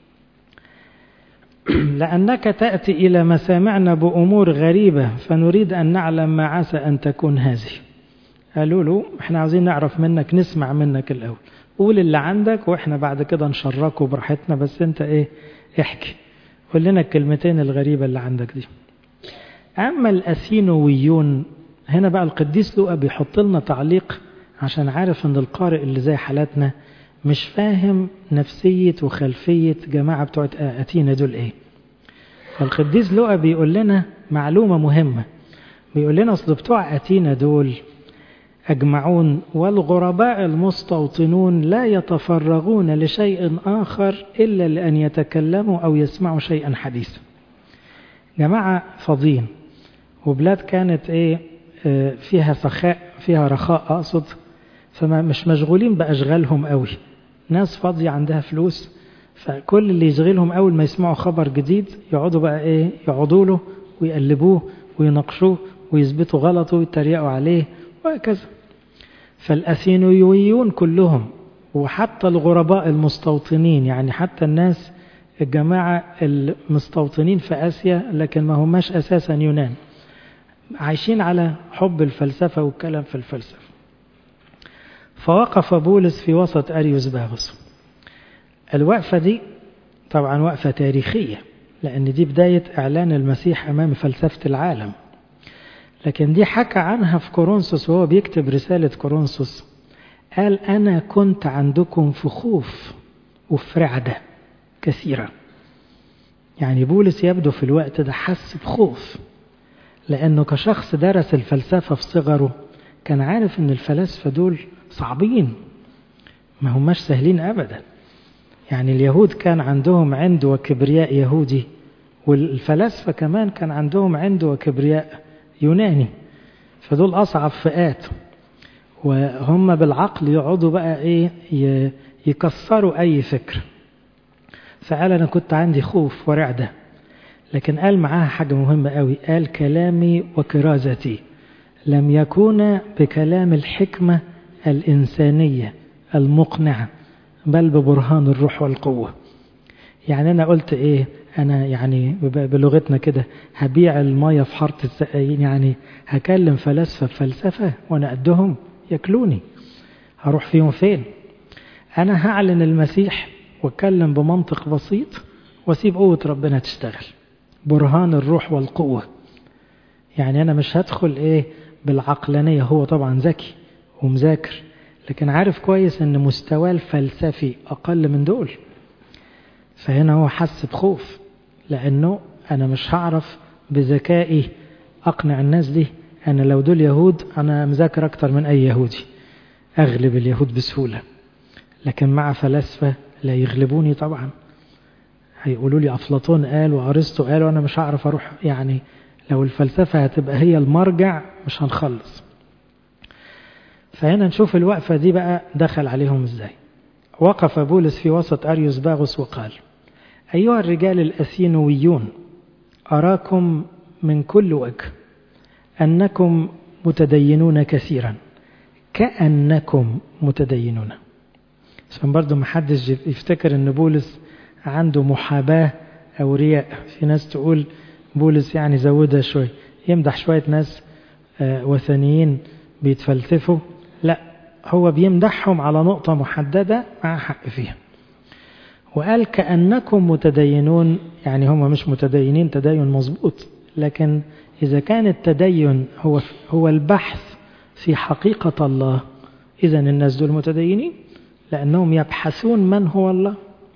لأنك تأتي إلى مسامعنا بأمور غريبة فنريد أن نعلم ما عسى أن تكون هذه قالوا له احنا عاوزين نعرف منك نسمع منك الأول قول اللي عندك واحنا بعد كده نشركه براحتنا بس انت ايه احكي قول لنا الكلمتين الغريبة اللي عندك دي أما الأثينويون هنا بقى القديس لوقا بيحط لنا تعليق عشان عارف ان القارئ اللي زي حالاتنا مش فاهم نفسية وخلفية جماعة بتوع أتينا دول ايه فالقديس لوقا بيقول لنا معلومة مهمة بيقول لنا أصل بتوع أتينا دول أجمعون والغرباء المستوطنون لا يتفرغون لشيء آخر إلا لأن يتكلموا أو يسمعوا شيئا حديثا جماعة فاضيين وبلاد كانت إيه فيها سخاء فيها رخاء أقصد فما مش مشغولين بأشغالهم قوي ناس فاضية عندها فلوس فكل اللي يشغلهم أول ما يسمعوا خبر جديد يقعدوا بقى إيه يقعدوا له ويقلبوه ويناقشوه ويثبتوا غلطه ويتريقوا عليه وهكذا فالأثينيويون كلهم وحتى الغرباء المستوطنين يعني حتى الناس الجماعة المستوطنين في آسيا لكن ما هماش أساسا يونان عايشين على حب الفلسفة والكلام في الفلسفة فوقف بولس في وسط أريوس باغوس الوقفة دي طبعا وقفة تاريخية لأن دي بداية إعلان المسيح أمام فلسفة العالم لكن دي حكى عنها في كورنثوس وهو بيكتب رسالة كورنثوس قال أنا كنت عندكم في خوف وفي رعدة كثيرة يعني بولس يبدو في الوقت ده حس بخوف لأنه كشخص درس الفلسفة في صغره كان عارف أن الفلاسفة دول صعبين ما هماش سهلين أبدا يعني اليهود كان عندهم عند وكبرياء يهودي والفلاسفة كمان كان عندهم عند وكبرياء يوناني فدول أصعب فئات وهم بالعقل يقعدوا بقى إيه يكسروا أي فكر فقال أنا كنت عندي خوف ورعدة لكن قال معاها حاجة مهمة قوي قال كلامي وكرازتي لم يكون بكلام الحكمة الإنسانية المقنعة بل ببرهان الروح والقوة يعني أنا قلت إيه أنا يعني بلغتنا كده هبيع المية في حارة السقايين يعني هكلم فلاسفة بفلسفة وأنا قدهم ياكلوني هروح فيهم فين أنا هعلن المسيح واتكلم بمنطق بسيط واسيب قوة ربنا تشتغل برهان الروح والقوة يعني أنا مش هدخل إيه بالعقلانية هو طبعا ذكي ومذاكر لكن عارف كويس ان مستواه الفلسفي اقل من دول فهنا هو حس بخوف لانه انا مش هعرف بذكائي اقنع الناس دي انا لو دول يهود انا مذاكر اكتر من اي يهودي اغلب اليهود بسهولة لكن مع فلاسفة لا يغلبوني طبعا هيقولوا لي افلاطون قال وارسطو قال وانا مش هعرف اروح يعني لو الفلسفة هتبقى هي المرجع مش هنخلص فهنا نشوف الوقفة دي بقى دخل عليهم ازاي وقف بولس في وسط أريوس باغوس وقال أيها الرجال الأثينويون أراكم من كل وجه أنكم متدينون كثيرا كأنكم متدينون عشان برضو محدش يفتكر ان بولس عنده محاباة أو رياء في ناس تقول بولس يعني زودها شوي يمدح شوية ناس وثنيين بيتفلسفوا لا هو بيمدحهم على نقطة محددة مع حق فيها وقال كأنكم متدينون يعني هم مش متدينين تدين مظبوط لكن إذا كان التدين هو هو البحث في حقيقة الله إذا الناس دول متدينين لأنهم يبحثون من هو الله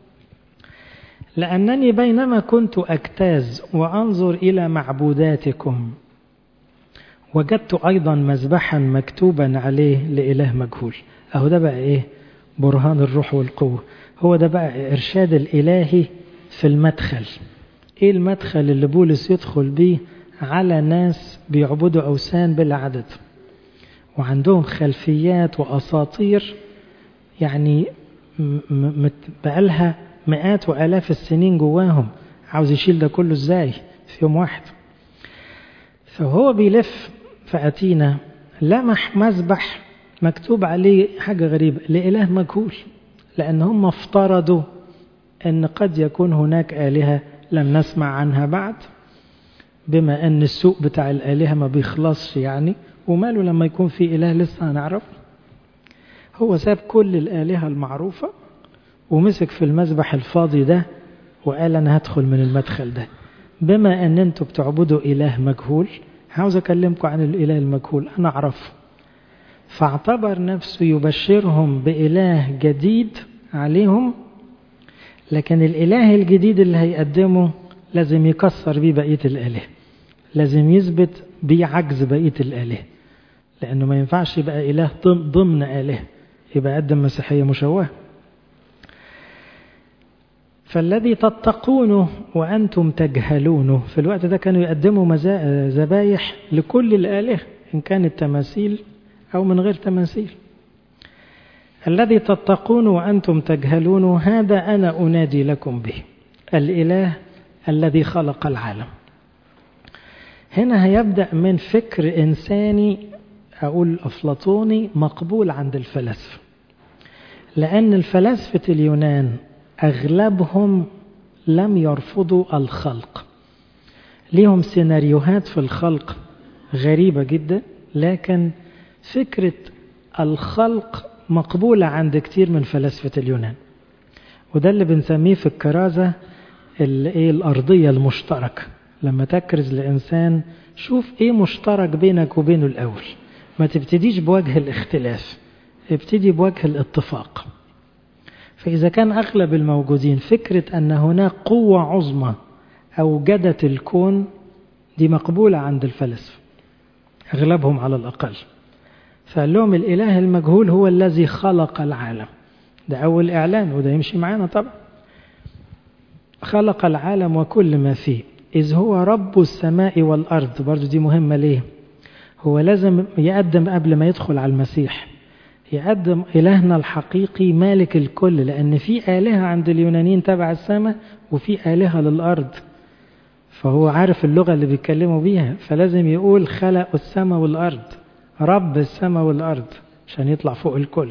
لأنني بينما كنت أجتاز وأنظر إلى معبوداتكم وجدت أيضا مذبحا مكتوبا عليه لإله مجهول أهو ده بقى إيه برهان الروح والقوة هو ده بقى إرشاد الإلهي في المدخل إيه المدخل اللي بولس يدخل بيه على ناس بيعبدوا أوثان بلا عدد وعندهم خلفيات وأساطير يعني بقالها مئات وآلاف السنين جواهم عاوز يشيل ده كله ازاي في يوم واحد فهو بيلف في أتينا لمح مذبح مكتوب عليه حاجة غريبة لإله مجهول لأن هم افترضوا أن قد يكون هناك آلهة لم نسمع عنها بعد بما أن السوق بتاع الآلهة ما بيخلصش يعني وماله لما يكون في إله لسه هنعرف هو ساب كل الآلهة المعروفة ومسك في المذبح الفاضي ده وقال أنا هدخل من المدخل ده بما أن أنتوا بتعبدوا إله مجهول عاوز أكلمكم عن الإله المجهول أنا أعرفه فاعتبر نفسه يبشرهم بإله جديد عليهم لكن الإله الجديد اللي هيقدمه لازم يكسر بيه بقية الآلهة لازم يثبت بيه عجز بقية الآلهة لأنه ما ينفعش يبقى إله ضمن آلهة يبقى قدم مسيحية مشوهة فالذي تتقونه وأنتم تجهلونه في الوقت ده كانوا يقدموا ذبايح لكل الآلهة إن كانت تماثيل أو من غير تماثيل الذي تتقون وأنتم تجهلون هذا أنا أنادي لكم به الإله الذي خلق العالم هنا هيبدأ من فكر إنساني أقول أفلاطوني مقبول عند الفلاسفة لأن الفلاسفة اليونان أغلبهم لم يرفضوا الخلق ليهم سيناريوهات في الخلق غريبة جدا لكن فكرة الخلق مقبولة عند كتير من فلاسفة اليونان وده اللي بنسميه في الكرازة الأرضية المشتركة لما تكرز لإنسان شوف إيه مشترك بينك وبينه الأول ما تبتديش بوجه الاختلاف ابتدي بوجه الاتفاق فإذا كان أغلب الموجودين فكرة أن هناك قوة عظمى أوجدت الكون دي مقبولة عند الفلاسفة أغلبهم على الأقل فقال لهم الإله المجهول هو الذي خلق العالم ده أول إعلان وده يمشي معانا طبعا خلق العالم وكل ما فيه إذ هو رب السماء والأرض برضو دي مهمة ليه هو لازم يقدم قبل ما يدخل على المسيح يقدم إلهنا الحقيقي مالك الكل لأن في آلهة عند اليونانيين تبع السماء وفي آلهة للأرض فهو عارف اللغة اللي بيتكلموا بيها فلازم يقول خلق السماء والأرض رب السماء والأرض عشان يطلع فوق الكل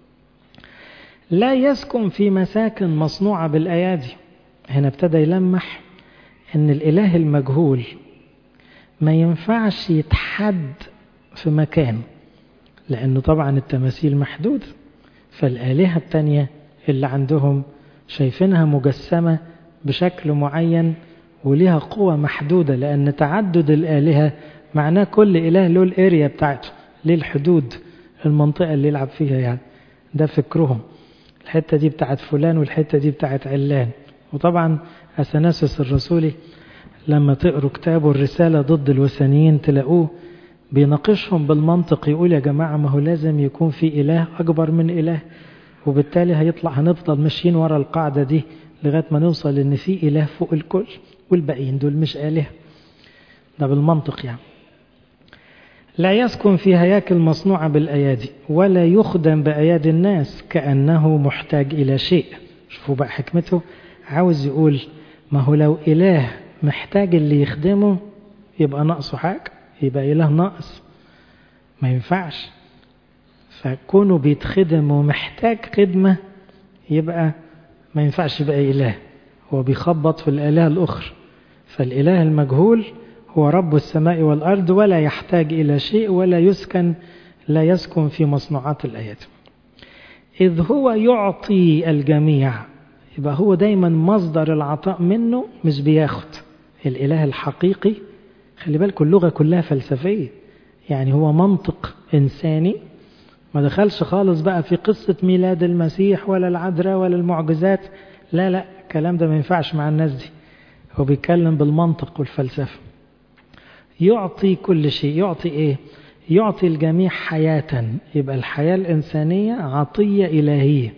لا يسكن في مساكن مصنوعة بالأيادي هنا ابتدى يلمح ان الإله المجهول ما ينفعش يتحد في مكان لأنه طبعا التماثيل محدودة فالآلهة التانية اللي عندهم شايفينها مجسمة بشكل معين وليها قوة محدودة لأن تعدد الآلهة معناه كل إله له الاريا بتاعته ليه الحدود المنطقة اللي يلعب فيها يعني ده فكرهم الحتة دي بتاعت فلان والحتة دي بتاعت علان وطبعا أثناسس الرسولي لما تقروا كتابه الرسالة ضد الوثنيين تلاقوه بيناقشهم بالمنطق يقول يا جماعة ما هو لازم يكون في إله أكبر من إله وبالتالي هيطلع هنفضل ماشيين ورا القاعدة دي لغاية ما نوصل إن في إله فوق الكل والباقيين دول مش آلهة ده بالمنطق يعني لا يسكن في هياكل مصنوعة بالأيادي ولا يخدم بأيادي الناس كأنه محتاج إلى شيء شوفوا بقى حكمته عاوز يقول ما هو لو إله محتاج اللي يخدمه يبقى ناقصه حاجة يبقى إله ناقص ما ينفعش فكونه بيتخدم ومحتاج خدمة يبقى ما ينفعش يبقى إله هو بيخبط في الآلهة الأخرى فالإله المجهول هو رب السماء والأرض ولا يحتاج إلى شيء ولا يسكن لا يسكن في مصنوعات الآيات إذ هو يعطي الجميع يبقى هو دايما مصدر العطاء منه مش بياخد الإله الحقيقي خلي بالكم اللغة كلها فلسفية يعني هو منطق إنساني ما دخلش خالص بقى في قصة ميلاد المسيح ولا العذراء ولا المعجزات لا لا الكلام ده ما ينفعش مع الناس دي هو بيتكلم بالمنطق والفلسفة يعطي كل شيء يعطي ايه يعطي الجميع حياة يبقى الحياة الإنسانية عطية إلهية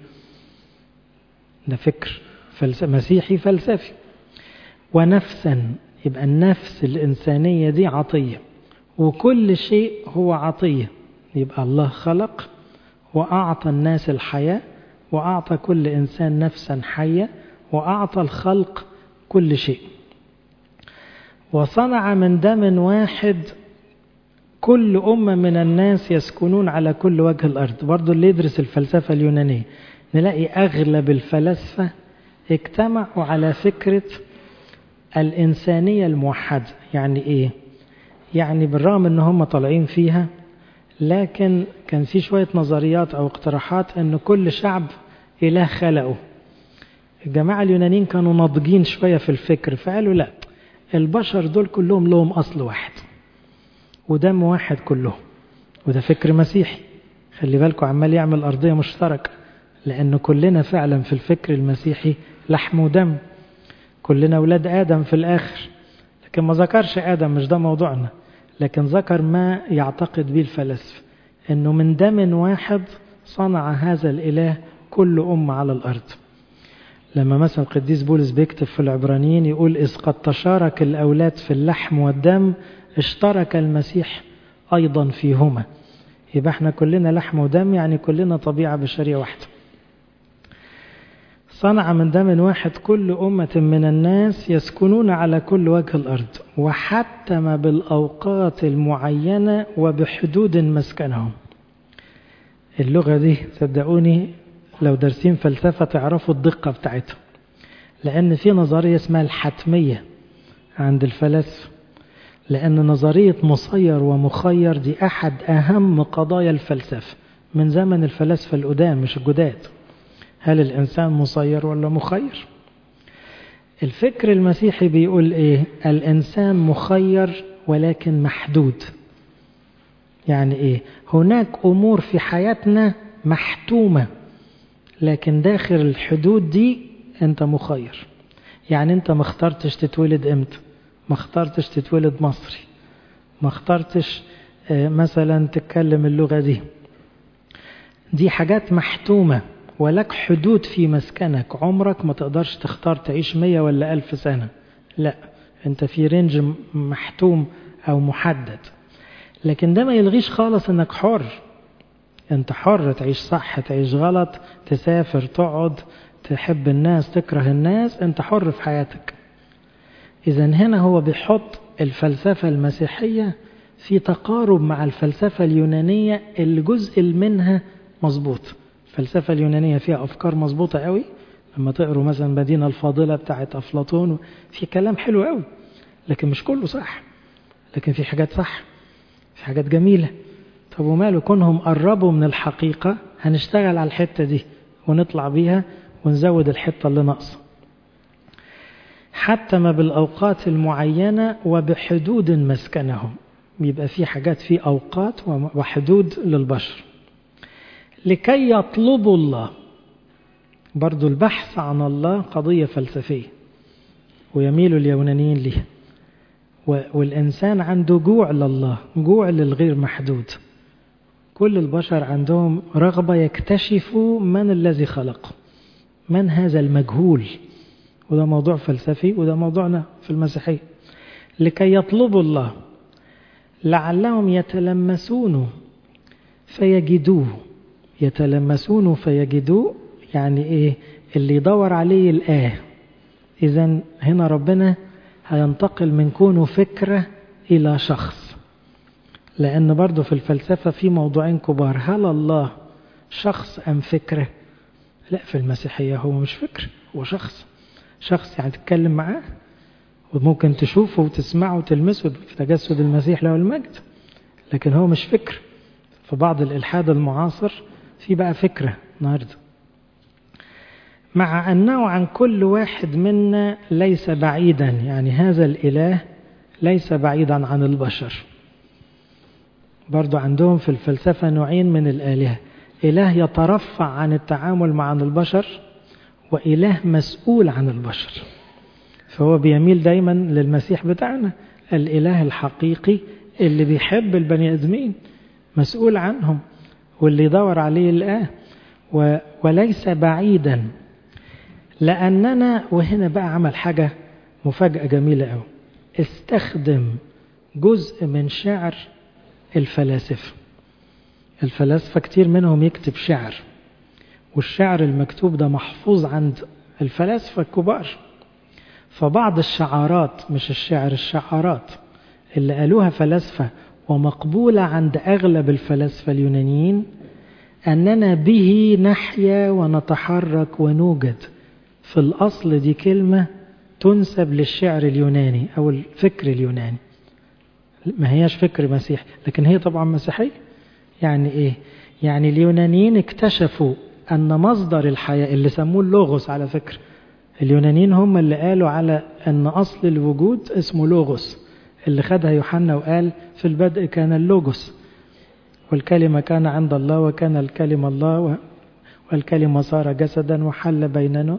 ده فكر فلسفة مسيحي فلسفي ونفسا يبقى النفس الإنسانية دي عطية وكل شيء هو عطية يبقى الله خلق وأعطى الناس الحياة وأعطى كل إنسان نفسا حية وأعطى الخلق كل شيء وصنع من دم واحد كل أمة من الناس يسكنون على كل وجه الأرض برضو اللي يدرس الفلسفة اليونانية نلاقي أغلب الفلاسفة اجتمعوا على فكرة الإنسانية الموحدة يعني إيه؟ يعني بالرغم أن هم طالعين فيها لكن كان في شوية نظريات أو اقتراحات أن كل شعب إله خلقه الجماعة اليونانيين كانوا ناضجين شوية في الفكر فقالوا لا البشر دول كلهم لهم أصل واحد ودم واحد كلهم وده فكر مسيحي خلي بالكم عمال يعمل أرضية مشتركة لأن كلنا فعلا في الفكر المسيحي لحم ودم كلنا أولاد آدم في الآخر لكن ما ذكرش آدم مش ده موضوعنا لكن ذكر ما يعتقد به الفلاسفة أنه من دم واحد صنع هذا الإله كل أمة على الأرض لما مثلا القديس بولس بيكتب في العبرانيين يقول إذ قد تشارك الأولاد في اللحم والدم اشترك المسيح أيضا فيهما يبقى احنا كلنا لحم ودم يعني كلنا طبيعة بشرية واحدة صنع من دم واحد كل أمة من الناس يسكنون على كل وجه الأرض وحتم بالأوقات المعينة وبحدود مسكنهم اللغة دي صدقوني لو دارسين فلسفة تعرفوا الدقة بتاعتها لأن في نظرية اسمها الحتمية عند الفلاسفة لأن نظرية مسير ومخير دي أحد أهم قضايا الفلسفة من زمن الفلاسفة القدام مش الجداد هل الإنسان مسير ولا مخير الفكر المسيحي بيقول إيه الإنسان مخير ولكن محدود يعني إيه هناك أمور في حياتنا محتومة لكن داخل الحدود دي أنت مخير يعني أنت ما اخترتش تتولد إمتى ما اخترتش تتولد مصري ما اخترتش مثلا تتكلم اللغة دي دي حاجات محتومة ولك حدود في مسكنك عمرك ما تقدرش تختار تعيش مية ولا ألف سنة لا انت في رينج محتوم أو محدد لكن ده ما يلغيش خالص انك حر انت حر تعيش صح تعيش غلط تسافر تقعد تحب الناس تكره الناس انت حر في حياتك اذا هنا هو بيحط الفلسفة المسيحية في تقارب مع الفلسفة اليونانية اللي جزء منها مظبوط الفلسفة اليونانية فيها أفكار مظبوطة قوي لما تقروا مثلا مدينة الفاضلة بتاعت أفلاطون في كلام حلو قوي لكن مش كله صح لكن في حاجات صح في حاجات جميلة طب وماله كونهم قربوا من الحقيقة هنشتغل على الحتة دي ونطلع بيها ونزود الحتة اللي ناقصة حتى ما بالأوقات المعينة وبحدود مسكنهم بيبقى في حاجات في أوقات وحدود للبشر لكي يطلبوا الله برضو البحث عن الله قضية فلسفية ويميل اليونانيين لها والإنسان عنده جوع لله جوع للغير محدود كل البشر عندهم رغبة يكتشفوا من الذي خلق من هذا المجهول وده موضوع فلسفي وده موضوعنا في المسيحية لكي يطلبوا الله لعلهم يتلمسون فيجدوه يتلمسون فيجدوه يعني ايه اللي يدور عليه الآه إذا هنا ربنا هينتقل من كونه فكرة إلى شخص لأن برضه في الفلسفة في موضوعين كبار هل الله شخص أم فكرة لا في المسيحية هو مش فكرة هو شخص شخص يعني تتكلم معاه وممكن تشوفه وتسمعه وتلمسه في تجسد المسيح له المجد لكن هو مش فكر في بعض الإلحاد المعاصر في بقى فكرة النهارده مع أنه عن كل واحد منا ليس بعيدا يعني هذا الإله ليس بعيدا عن البشر برضو عندهم في الفلسفة نوعين من الآلهة إله يترفع عن التعامل مع البشر وإله مسؤول عن البشر فهو بيميل دايما للمسيح بتاعنا الإله الحقيقي اللي بيحب البني آدمين مسؤول عنهم واللي يدور عليه الآه وليس بعيدا لأننا وهنا بقى عمل حاجة مفاجأة جميلة قوي استخدم جزء من شعر الفلاسفة الفلاسفة كتير منهم يكتب شعر والشعر المكتوب ده محفوظ عند الفلاسفة الكبار فبعض الشعارات مش الشعر الشعارات اللي قالوها فلاسفة ومقبولة عند أغلب الفلاسفة اليونانيين أننا به نحيا ونتحرك ونوجد في الأصل دي كلمة تنسب للشعر اليوناني أو الفكر اليوناني ما هياش فكر مسيحي لكن هي طبعا مسيحية يعني إيه يعني اليونانيين اكتشفوا أن مصدر الحياة اللي سموه اللوغوس على فكرة اليونانيين هم اللي قالوا على أن أصل الوجود اسمه لوغوس اللي خدها يوحنا وقال في البدء كان اللوغوس والكلمة كان عند الله وكان الكلمة الله والكلمة صار جسدا وحل بيننا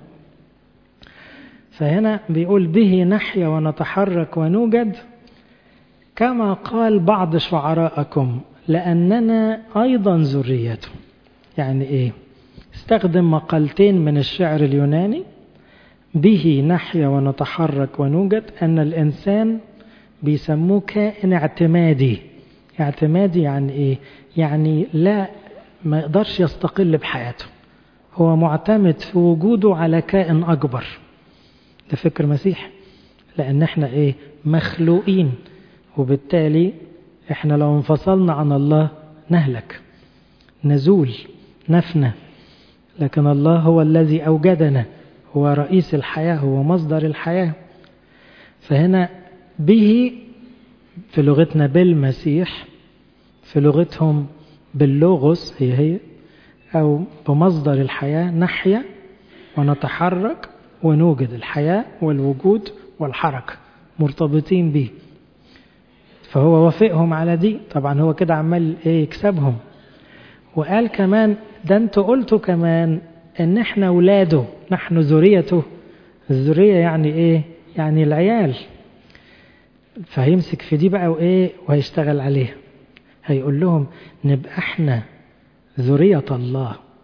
فهنا بيقول به نحيا ونتحرك ونوجد كما قال بعض شعراءكم لأننا أيضا ذريته يعني إيه استخدم مقالتين من الشعر اليوناني به نحيا ونتحرك ونوجد أن الإنسان بيسموه كائن اعتمادي اعتمادي يعني إيه يعني لا ما يقدرش يستقل بحياته هو معتمد في وجوده على كائن أكبر ده فكر مسيح لأن احنا إيه مخلوقين وبالتالي احنا لو انفصلنا عن الله نهلك نزول نفنى لكن الله هو الذي أوجدنا هو رئيس الحياة هو مصدر الحياة فهنا به في لغتنا بالمسيح في لغتهم باللوغوس هي هي أو بمصدر الحياة نحيا ونتحرك ونوجد الحياة والوجود والحركة مرتبطين به فهو وافقهم على دي طبعا هو كده عمال ايه يكسبهم وقال كمان ده انتوا قلتوا كمان ان احنا اولاده نحن ذريته الذرية يعني ايه يعني العيال فهيمسك في دي بقى وايه وهيشتغل عليها هيقول لهم نبقى احنا ذرية الله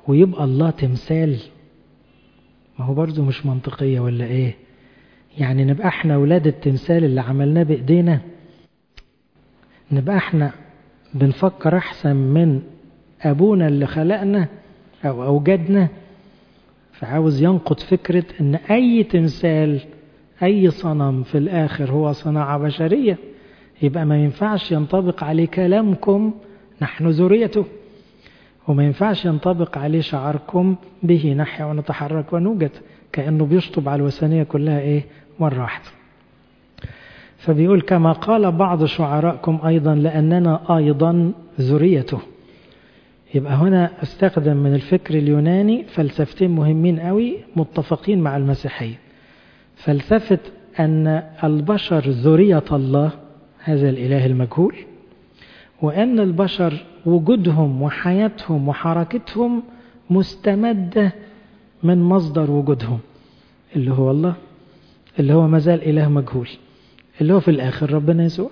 ويبقى الله تمثال ما هو برضه مش منطقية ولا ايه يعني نبقى احنا ولاد التمثال اللي عملناه بايدينا نبقى احنا بنفكر احسن من ابونا اللي خلقنا او اوجدنا فعاوز ينقض فكرة ان اي تمثال اي صنم في الاخر هو صناعة بشرية يبقى ما ينفعش ينطبق عليه كلامكم نحن ذريته وما ينفعش ينطبق عليه شعاركم به نحيا ونتحرك ونوجد كأنه بيشطب على الوثنية كلها ايه مرة واحدة فبيقول كما قال بعض شعراءكم أيضا لأننا أيضا ذريته يبقى هنا استخدم من الفكر اليوناني فلسفتين مهمين قوي متفقين مع المسيحية فلسفة أن البشر ذرية الله هذا الإله المجهول وأن البشر وجودهم وحياتهم وحركتهم مستمدة من مصدر وجودهم اللي هو الله اللي هو مازال إله مجهول اللي هو في الآخر ربنا يسوع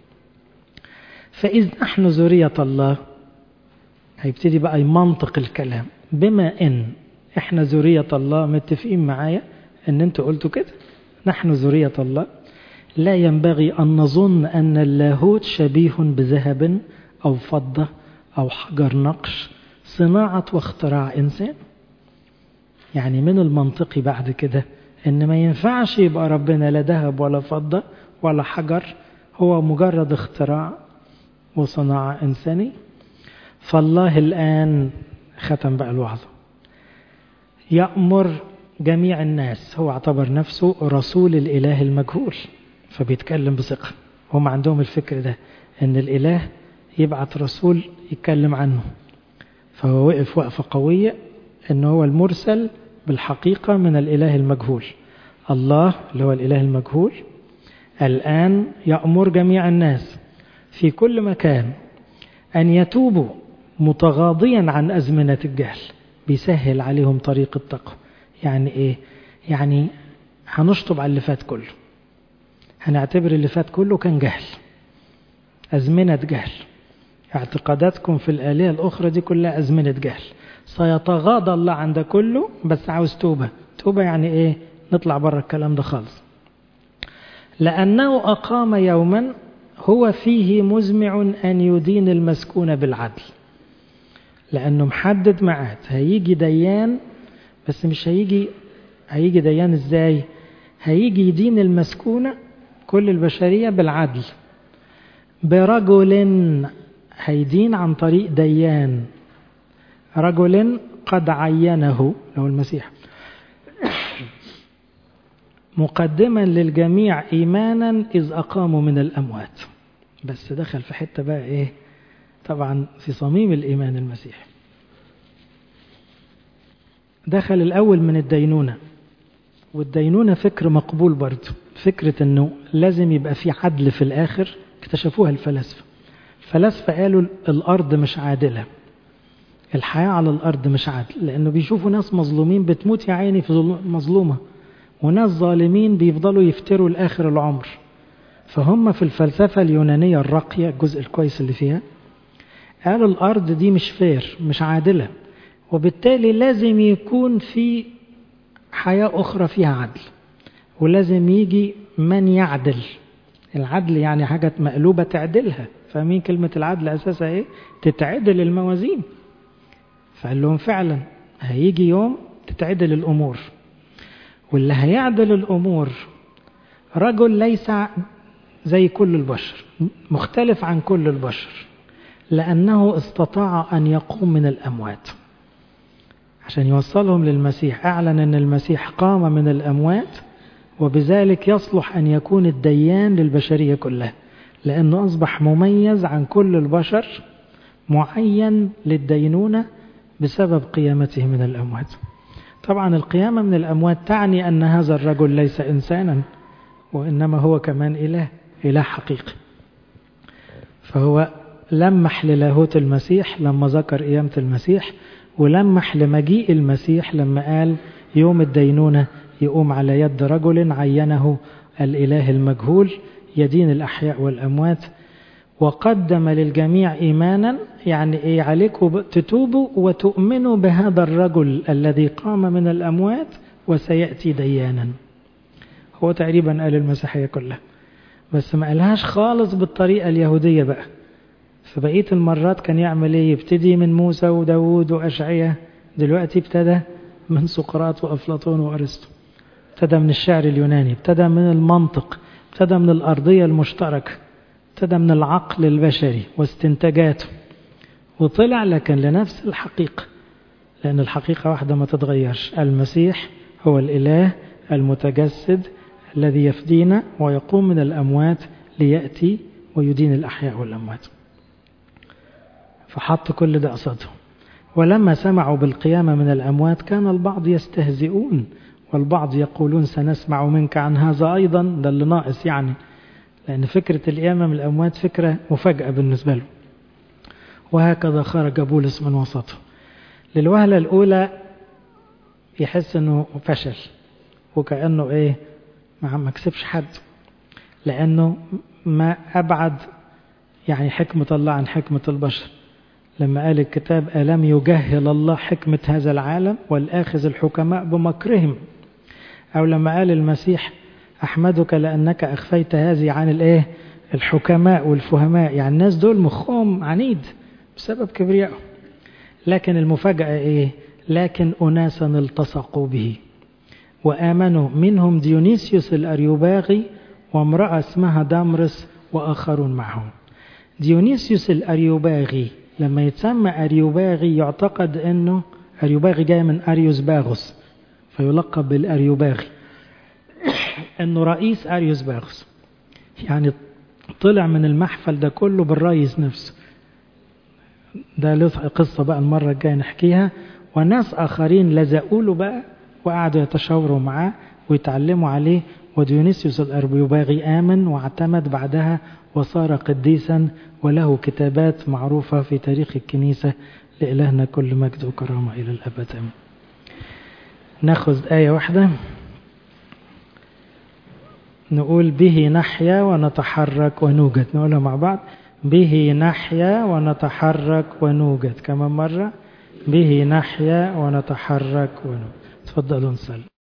فإذ نحن ذرية الله هيبتدي بقى يمنطق الكلام بما إن إحنا ذرية الله متفقين معايا إن أنتوا قلتوا كده نحن ذرية الله لا ينبغي أن نظن أن اللاهوت شبيه بذهب أو فضة أو حجر نقش صناعة واختراع إنسان يعني من المنطقي بعد كده إن ما ينفعش يبقى ربنا لا ذهب ولا فضة ولا حجر هو مجرد اختراع وصناعة إنساني فالله الآن ختم بقى الوعظة يأمر جميع الناس هو اعتبر نفسه رسول الإله المجهول فبيتكلم بثقة هم عندهم الفكر ده ان الإله يبعت رسول يتكلم عنه فهو وقف وقفة قوية ان هو المرسل بالحقيقة من الإله المجهول الله اللي هو الإله المجهول الآن يأمر جميع الناس في كل مكان أن يتوبوا متغاضيا عن أزمنة الجهل بيسهل عليهم طريق التقوى يعني إيه؟ يعني هنشطب على اللي فات كله هنعتبر اللي فات كله كان جهل أزمنة جهل اعتقاداتكم في الآلهة الأخرى دي كلها أزمنة جهل سيتغاضى الله عن ده كله بس عاوز توبة توبة يعني إيه نطلع بره الكلام ده خالص لأنه أقام يوما هو فيه مزمع أن يدين المسكون بالعدل لأنه محدد معاد هيجي ديان بس مش هيجي هيجي ديان ازاي هيجي يدين المسكونة كل البشرية بالعدل برجل هيدين عن طريق ديان رجل قد عينه لو المسيح مقدما للجميع إيمانا إذ أقاموا من الأموات بس دخل في حتة بقى إيه طبعا في صميم الإيمان المسيح دخل الأول من الدينونة والدينونة فكر مقبول برضه فكرة أنه لازم يبقى في عدل في الآخر اكتشفوها الفلاسفة الفلاسفة قالوا الأرض مش عادلة الحياة على الأرض مش عادل لأنه بيشوفوا ناس مظلومين بتموت يا عيني في مظلومة وناس ظالمين بيفضلوا يفتروا لآخر العمر فهم في الفلسفة اليونانية الراقية الجزء الكويس اللي فيها قالوا الأرض دي مش فير مش عادلة وبالتالي لازم يكون في حياة أخرى فيها عدل ولازم يجي من يعدل العدل يعني حاجة مقلوبة تعدلها فاهمين كلمة العدل أساسها إيه؟ تتعدل الموازين فقال لهم فعلا هيجي يوم تتعدل الأمور واللي هيعدل الأمور رجل ليس زي كل البشر مختلف عن كل البشر لأنه استطاع أن يقوم من الأموات عشان يوصلهم للمسيح أعلن أن المسيح قام من الأموات وبذلك يصلح أن يكون الديان للبشرية كلها لأنه أصبح مميز عن كل البشر معين للدينونة بسبب قيامته من الأموات طبعا القيامة من الأموات تعني أن هذا الرجل ليس إنسانا وإنما هو كمان إله إله حقيقي فهو لمح للاهوت المسيح لما ذكر قيامة المسيح ولمح لمجيء المسيح لما قال يوم الدينونة يقوم على يد رجل عينه الإله المجهول يدين الأحياء والأموات وقدم للجميع إيمانا يعني إيه عليكم تتوبوا وتؤمنوا بهذا الرجل الذي قام من الأموات وسيأتي ديانا هو تقريبا قال المسيحية كلها بس ما قالهاش خالص بالطريقة اليهودية بقى في بقية المرات كان يعمل ايه يبتدي من موسى وداود وأشعية دلوقتي ابتدى من سقراط وأفلاطون وأرسطو ابتدى من الشعر اليوناني ابتدى من المنطق ابتدى من الأرضية المشتركة ابتدى من العقل البشري واستنتاجاته وطلع لكن لنفس الحقيقة لأن الحقيقة واحدة ما تتغيرش المسيح هو الإله المتجسد الذي يفدينا ويقوم من الأموات ليأتي ويدين الأحياء والأموات فحط كل ده قصده ولما سمعوا بالقيامة من الأموات كان البعض يستهزئون والبعض يقولون سنسمع منك عن هذا أيضا ده اللي ناقص يعني لأن فكرة القيامة من الأموات فكرة مفاجأة بالنسبة له وهكذا خرج بولس من وسطه للوهلة الأولى يحس أنه فشل وكأنه إيه ما كسبش حد لأنه ما أبعد يعني حكمة الله عن حكمة البشر لما قال الكتاب ألم يجهل الله حكمة هذا العالم والآخذ الحكماء بمكرهم أو لما قال المسيح أحمدك لأنك أخفيت هذه عن الإيه الحكماء والفهماء يعني الناس دول مخهم عنيد بسبب كبريائهم لكن المفاجأة إيه لكن أناسا التصقوا به وآمنوا منهم ديونيسيوس الأريوباغي وامرأة اسمها دامرس وآخرون معهم ديونيسيوس الأريوباغي لما يتسمى أريوباغي يعتقد أنه أريوباغي جاي من أريوس باغوس فيلقب بالأريوباغي أنه رئيس أريوس باغوس يعني طلع من المحفل ده كله بالرئيس نفسه ده له قصة بقى المرة الجاية نحكيها وناس آخرين لزقوا له بقى وقعدوا يتشاوروا معاه ويتعلموا عليه وديونيسيوس الأربيوباغي آمن واعتمد بعدها وصار قديسا وله كتابات معروفة في تاريخ الكنيسة لإلهنا كل مجد وكرامة إلى الأبد أمين ناخذ آية واحدة نقول به نحيا ونتحرك ونوجد نقولها مع بعض به نحيا ونتحرك ونوجد كمان مرة به نحيا ونتحرك ونوجد تفضلوا نصلي